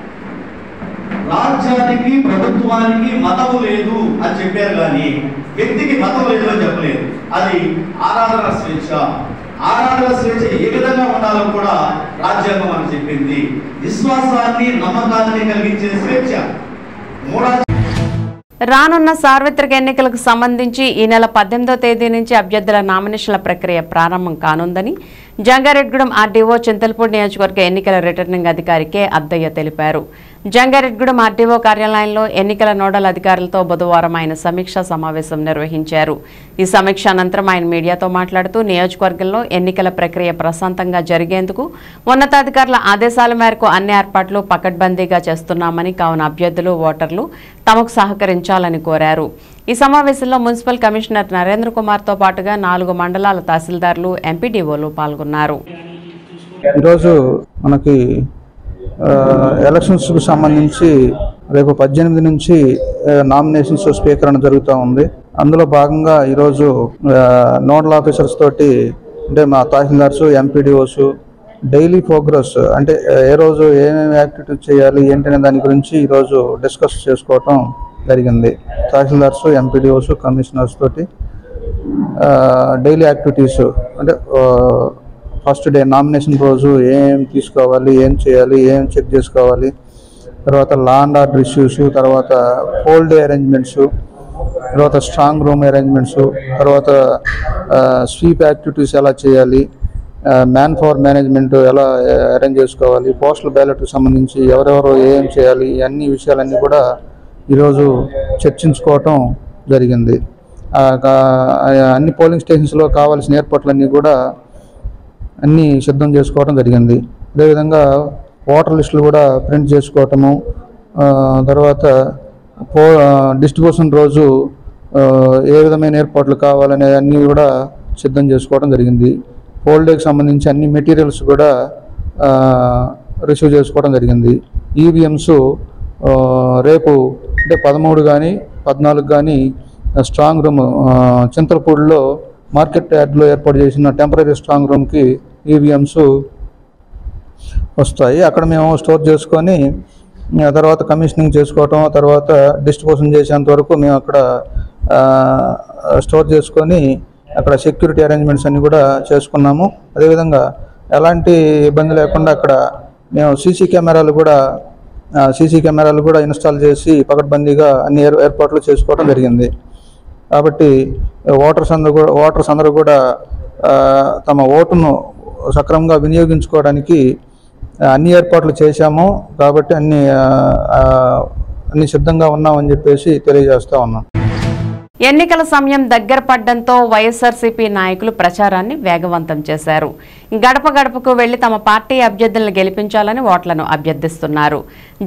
రాజ్యానికి ప్రభుత్వానికి మతము లేదు అని చెప్పారు కానీ వ్యక్తికి మతం లేదు అని చెప్పలేదు అది ఆరాధన స్వేచ్ఛ ఆరాధన స్వేచ్ఛ ఏ విధంగా ఉండాలో కూడా రాజ్యాంగం అని చెప్పింది విశ్వాసాన్ని నమ్మకాన్ని కలిగించే స్వేచ్ఛ మూడా రానున్న సార్వత్రిక ఎన్నికలకు సంబంధించి ఈ నెల పద్దెనిమిదో తేదీ నుంచి అభ్యర్థుల నామినేషన్ల ప్రక్రియ ప్రారంభం కానుందని జంగారెడ్గూడెం ఆర్డీఓ చింతలపూడి నియోజకవర్గ ఎన్నికల రిటర్నింగ్ అధికారి కె అద్దయ్య తెలిపారు జంగారెడ్గూడెం ఆర్డీఓ కార్యాలయంలో ఎన్నికల నోడల్ అధికారులతో బుధవారం ఆయన సమీక్షా సమావేశం నిర్వహించారు ఈ సమీక్ష అనంతరం ఆయన మీడియాతో మాట్లాడుతూ నియోజకవర్గంలో ఎన్నికల ప్రక్రియ ప్రశాంతంగా జరిగేందుకు ఉన్నతాధికారుల ఆదేశాల మేరకు అన్ని ఏర్పాట్లు పకడ్బందీగా చేస్తున్నామని కావున అభ్యర్థులు ఓటర్లు తమకు సహకరించాలని కోరారు ఈ సమావేశంలో మున్సిపల్ కమిషనర్ నరేంద్ర కుమార్తో పాటుగా నాలుగు మండలాల తహసీల్దార్లు ఎంపీడీఓలు పాల్గొన్నారు ఈరోజు మనకి ఆ, ఎలక్షన్స్కి సంబంధించి రేపు పద్దెనిమిది నుంచి ఆ, నామినేషన్స్ స్వీకరణ జరుగుతూ ఉంది అందులో భాగంగా ఈరోజు ఆ, నోడల్ ఆఫీసర్స్ తోటి అంటే మా తహసీల్దార్స్ ఎంపీడీఓస్ డైలీ ప్రోగ్రెస్ అంటే ఏ రోజు ఏమేమి యాక్టివిటీస్ చేయాలి ఏంటనే దాని గురించి ఈరోజు డిస్కస్ చేసుకోవటం జరిగింది తహసీల్దార్స్ ఎంపీడీఓస్ కమిషనర్స్ తోటి డైలీ యాక్టివిటీస్ అంటే ఫస్ట్ డే నామినేషన్ రోజు ఏం తీసుకోవాలి ఏం చేయాలి ఏం చెక్ చేసుకోవాలి తర్వాత లా అండ్ ఆర్డర్ ఇష్యూస్ తర్వాత పోల్ డే అరేంజ్మెంట్స్ తర్వాత స్ట్రాంగ్ రూమ్ అరేంజ్మెంట్స్ తర్వాత స్వీప్ యాక్టివిటీస్ ఎలా చేయాలి మ్యాన్ పవర్ మేనేజ్మెంట్ ఎలా అరేంజ్ చేసుకోవాలి పోస్టల్ బ్యాలెట్కి సంబంధించి ఎవరెవరు ఏం చేయాలి ఈ అన్ని విషయాలన్నీ కూడా ఈరోజు చర్చించుకోవటం జరిగింది ఆ, కా- అన్ని పోలింగ్ స్టేషన్స్లో కావాల్సిన ఏర్పాట్లన్నీ కూడా అన్నీ సిద్ధం చేసుకోవడం జరిగింది అదేవిధంగా ఓటర్ లిస్టులు కూడా ప్రింట్ చేసుకోవటము ఆ, తర్వాత పో డిస్ట్రిబ్యూషన్ రోజు ఆ, ఏ విధమైన ఏర్పాట్లు కావాలనే అన్నీ కూడా సిద్ధం చేసుకోవడం జరిగింది పోల్ డేకి సంబంధించి అన్ని మెటీరియల్స్ కూడా రిసీవ్ చేసుకోవడం జరిగింది ఈవీఎంస్ రేపు అంటే పదమూడు కానీ పద్నాలుగు కానీ స్ట్రాంగ్ రూమ్ చింతలపూడిలో మార్కెట్ యార్డ్లో ఏర్పాటు చేసిన టెంపరీ స్ట్రాంగ్ రూమ్కి ఈవీఎంస్ వస్తాయి అక్కడ మేము స్టోర్ చేసుకొని ఆ తర్వాత కమిషనింగ్ చేసుకోవటం తర్వాత డిస్ట్రిబ్యూషన్ చేసేంత వరకు మేము అక్కడ ఆ, స్టోర్ చేసుకొని అక్కడ సెక్యూరిటీ అరేంజ్మెంట్స్ అన్ని కూడా చేసుకున్నాము అదేవిధంగా ఎలాంటి ఇబ్బంది లేకుండా అక్కడ మేము సీసీ కెమెరాలు కూడా సీసీ కెమెరాలు కూడా ఇన్స్టాల్ చేసి పకడ్బందీగా అన్ని ఏర్- ఏర్పాట్లు చేసుకోవడం జరిగింది కాబట్టి ఓటర్స్ అందరూ కూడా ఓటర్స్ అందరూ కూడా ఆ, తమ ఓటును సక్రమంగా వినియోగించుకోవడానికి ఆ, అన్ని ఏర్పాట్లు చేశాము కాబట్టి అన్ని ఆ, ఆ, అన్ని సిద్ధంగా ఉన్నామని చెప్పేసి తెలియజేస్తా ఉన్నాం ఎన్నికల సమయం దగ్గర పడ్డంతో వైఎస్ఆర్సీపీ నాయకులు ప్రచారాన్ని వేగవంతం చేశారు గడప గడపకు వెళ్లి తమ పార్టీ అభ్యర్థులను గెలిపించాలని ఓట్లను అభ్యర్థిస్తున్నారు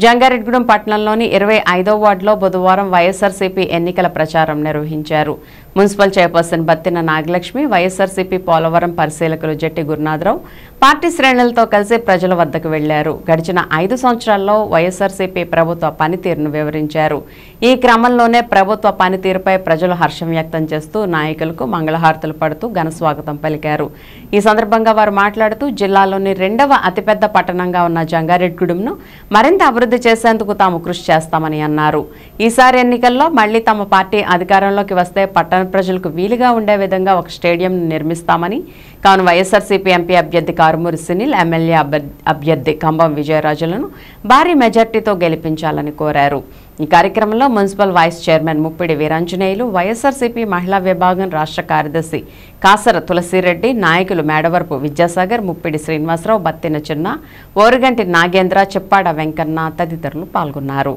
జంగారెడ్గూడెం పట్టణంలోని ఇరవై ఐదో వార్డులో బుధవారం వైఎస్ఆర్సీపీ ఎన్నికల ప్రచారం నిర్వహించారు municipal chairperson Battina Nagalakshmi YSRCP Polavaram పరిశీలకులు జట్టి గురునాథరావు పార్టీ శ్రేణులతో కలిసి ప్రజల వద్దకు వెళ్లారు గడిచిన ఐదు సంవత్సరాల్లో వైఎస్ఆర్సీపీ ప్రభుత్వ పనితీరును వివరించారు ఈ క్రమంలోనే ప్రభుత్వ పనితీరుపై ప్రజలు హర్షం వ్యక్తం చేస్తూ నాయకులకు మంగళహారతులు పడుతూ ఘన స్వాగతం పలికారు ఈ సందర్భంగా వారు మాట్లాడుతూ జిల్లాలోని రెండవ అతిపెద్ద పట్టణంగా ఉన్న జంగారెడ్గూడెంను మరింత అభివృద్ధి చేసేందుకు తాము కృషి చేస్తామని అన్నారు ఈసారి ఎన్నికల్లో మళ్లీ తమ పార్టీ అధికారంలోకి వస్తే పట్టణ ప్రజలకు వీలుగా ఉండే విధంగా ఒక స్టేడియం నిర్మిస్తామని కావున వైఎస్ఆర్సీపీ ఎంపీ అభ్యర్థి కారుమూరి సునీల్ ఎమ్మెల్యే అభ్య- అభ్యర్థి కంబం విజయరాజులను భారీ మెజార్టీతో గెలిపించాలని కోరారు ఈ కార్యక్రమంలో municipal vice chairman Muppidi Veeranjaneyulu YSRCP మహిళా విభాగం రాష్ట్ర కార్యదర్శి కాసర తులసిరెడ్డి నాయకులు మేడవరపు విద్యాసాగర్ ముప్పిడి శ్రీనివాసరావు బత్తిన చిన్న ఓరుగంటి నాగేంద్ర చెప్పాడ వెంకన్న తదితరులు పాల్గొన్నారు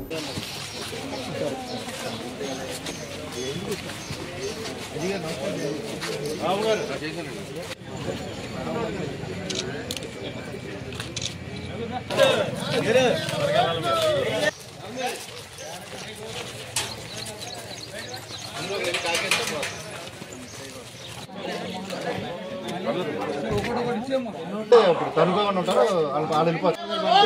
ఇప్పుడు తనుగా ఉంటారు వాళ్ళు వాళ్ళు వెళ్ళిపోతారు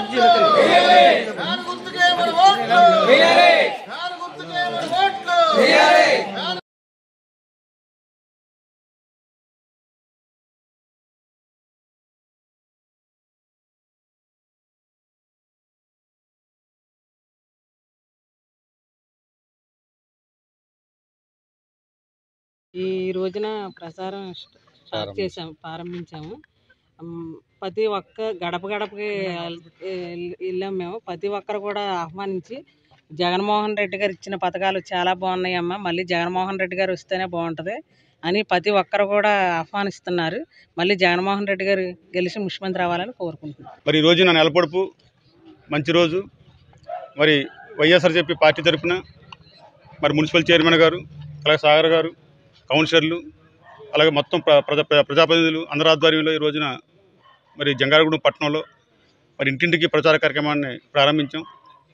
ఈ రోజున ప్రసారం స్టార్ట్ చేసాము ప్రారంభించాము ఉమ్, ప్రతి ఒక్క గడప గడపకి వెళ్- వెళ్ళాం మేము ప్రతి ఒక్కరు కూడా ఆహ్వానించి జగన్మోహన్ రెడ్డి గారు ఇచ్చిన పథకాలు చాలా బాగున్నాయమ్మా మళ్ళీ జగన్మోహన్ రెడ్డి గారు వస్తేనే బాగుంటుంది అని ప్రతి ఒక్కరు కూడా ఆహ్వానిస్తున్నారు మళ్ళీ జగన్మోహన్ రెడ్డి గారు గెలిచి ముఖ్యమంత్రి అవ్వాలని కోరుకుంటున్నాను మరి ఈ రోజున నెలపొడుపు మంచి రోజు మరి వైఎస్ఆర్ చెప్పి పార్టీ తరఫున మరి మున్సిపల్ చైర్మన్ గారు అలాగే సాగర్ గారు కౌన్సిలర్లు అలాగే మొత్తం ప్ర ప్రజా ప్ర- ప్రజాప్రతినిధులు అందరి ఆధ్వర్యంలో ఈ రోజున మరి జంగారగూడెం పట్టణంలో మరి ఇంటింటికి ప్రచార కార్యక్రమాన్ని ప్రారంభించాం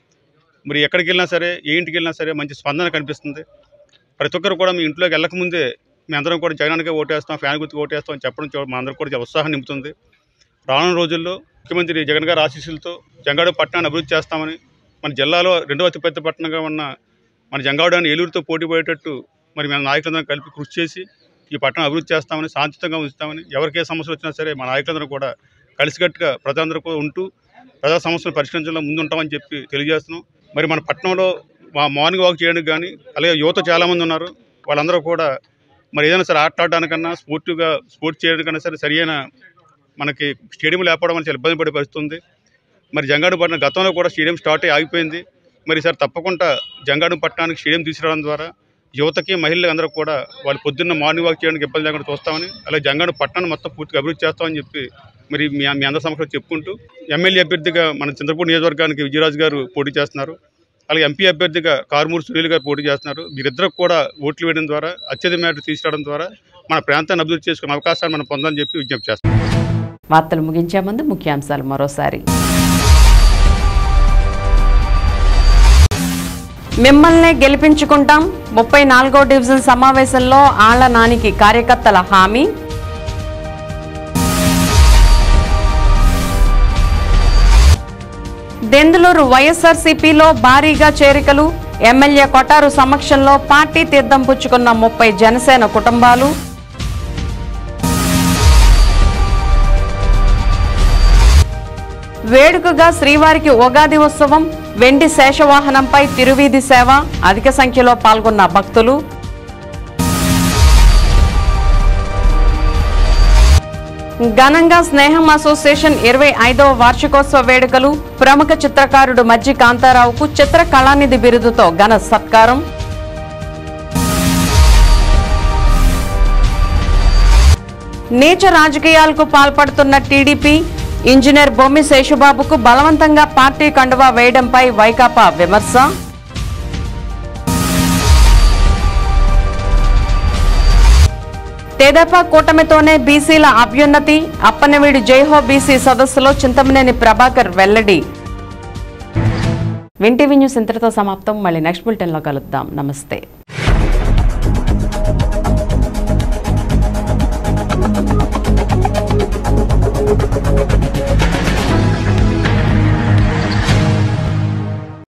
మరి ఎక్కడికి వెళ్ళినా సరే ఏ ఇంటికి వెళ్ళినా సరే మంచి స్పందన కనిపిస్తుంది ప్రతి ఒక్కరు కూడా మీ ఇంట్లోకి వెళ్ళకముందే మీ అందరం కూడా జగనానికే ఓటేస్తాం ఫ్యాన్ గుర్తుకు ఓటేస్తాం అని చెప్పడం చూ- మా అందరం కూడా చాలా ఉత్సాహం నింపుతుంది రానున్న రోజుల్లో ముఖ్యమంత్రి జగన్ గారి ఆశీస్సులతో జంగాడు పట్టణాన్ని అభివృద్ధి చేస్తామని మన జిల్లాలో రెండవ అతిపెద్ద పట్టణంగా ఉన్న మన జంగాడు ఏలూరుతో పోటీ పడేటట్టు మరి మన నాయకులందరం కలిపి కృషి చేసి ఈ పట్టణం అభివృద్ధి చేస్తామని శాంతియుతంగా ఉంచుతామని ఎవరికే సమస్యలు వచ్చినా సరే మా నాయకులందరూ కూడా కలిసికట్టుగా ప్రజలందరూ కూడా ఉంటూ ప్రజా సమస్యలు పరిష్కరించడంలో ముందు ఉంటామని చెప్పి తెలియజేస్తున్నాం మరి మన పట్టణంలో మా మార్నింగ్ వాక్ చేయడానికి కానీ అలాగే యువత చాలామంది ఉన్నారు వాళ్ళందరూ కూడా మరి ఏదైనా సరే ఆట ఆడడానికన్నా స్పోర్టివ్గా స్పోర్ట్స్ చేయడానికన్నా సరే సరియైన మనకి స్టేడియం లేకపోవడం వల్ల చాలా ఇబ్బంది పడే పరిస్థితి ఉంది మరి జంగాడు పట్టణం గతంలో కూడా స్టేడియం స్టార్ట్ అయ్యి ఆగిపోయింది మరి సార్ తప్పకుండా జంగాడు పట్టణానికి స్టేడియం తీసుకురావడం ద్వారా యువతకి మహిళలకు అందరూ కూడా వాళ్ళు పొద్దున్న మార్నింగ్ వాక్ చేయడానికి ఇబ్బంది లేకుండా చూస్తామని అలాగే జంగాడు పట్టణాన్ని మొత్తం పూర్తిగా అభివృద్ధి చేస్తామని చెప్పి మరి మీ మీ అందరి సమక్షంలో చెప్పుకుంటూ ఎమ్మెల్యే అభ్యర్థిగా మన చంద్రపూర్ నియోజకవర్గానికి విజయరాజు గారు పోటీ చేస్తున్నారు అలాగే ఎంపీ అభ్యర్థిగా కారుమూరు సునీల్ గారు పోటీ చేస్తున్నారు వీరిద్దరు కూడా ఓట్లు వేయడం ద్వారా అత్యధిక మేరకు తీసుకురావడం ద్వారా మన ప్రాంతాన్ని అభివృద్ధి చేసుకునే అవకాశాన్ని మనం పొందాలని చెప్పి విజ్ఞప్తి చేస్తాం వార్తలు ముగించే ముందు ముఖ్యాంశాలు మరోసారి మిమ్మల్నే గెలిపించుకుంటాం ముప్పై నాలుగో డివిజన్ సమావేశంలో ఆళ్ల నానికి కార్యకర్తల హామీ దెందులూరు వైఎస్ఆర్సీపీలో భారీగా చేరికలు ఎమ్మెల్యే కొటారు సమక్షంలో పార్టీ తీర్థం పుచ్చుకున్న ముప్పై జనసేన కుటుంబాలు వేడుకగా శ్రీవారికి ఉగాది ఉత్సవం వెండి శేషవాహనంపై తిరువీధి సేవ అధిక సంఖ్యలో పాల్గొన్న భక్తులు ఘనంగా స్నేహం అసోసియేషన్ ఇరవై ఐదవ వార్షికోత్సవ వేడుకలు ప్రముఖ చిత్రకారుడు మజ్జి కాంతారావుకు చిత్ర కళానిధి బిరుదుతో ఘన సత్కారం నీచ రాజకీయాలకు పాల్పడుతున్న టీడీపీ ఇంజనీర్ బొమ్మి శేషుబాబుకు బలవంతంగా పార్టీ కండువా వేయడంపై వైకాపా విమర్శ తెదేపా కూటమితోనే బీసీల అభ్యున్నతి అప్పనవీడు జైహో బీసీ సదస్సులో చింతమనేని ప్రభాకర్ వెల్లడి వింటీవీ న్యూస్ ఇంతటితో సమాప్తం మళ్ళీ నెక్స్ట్ బులెటిన్లో కలుద్దాం నమస్తే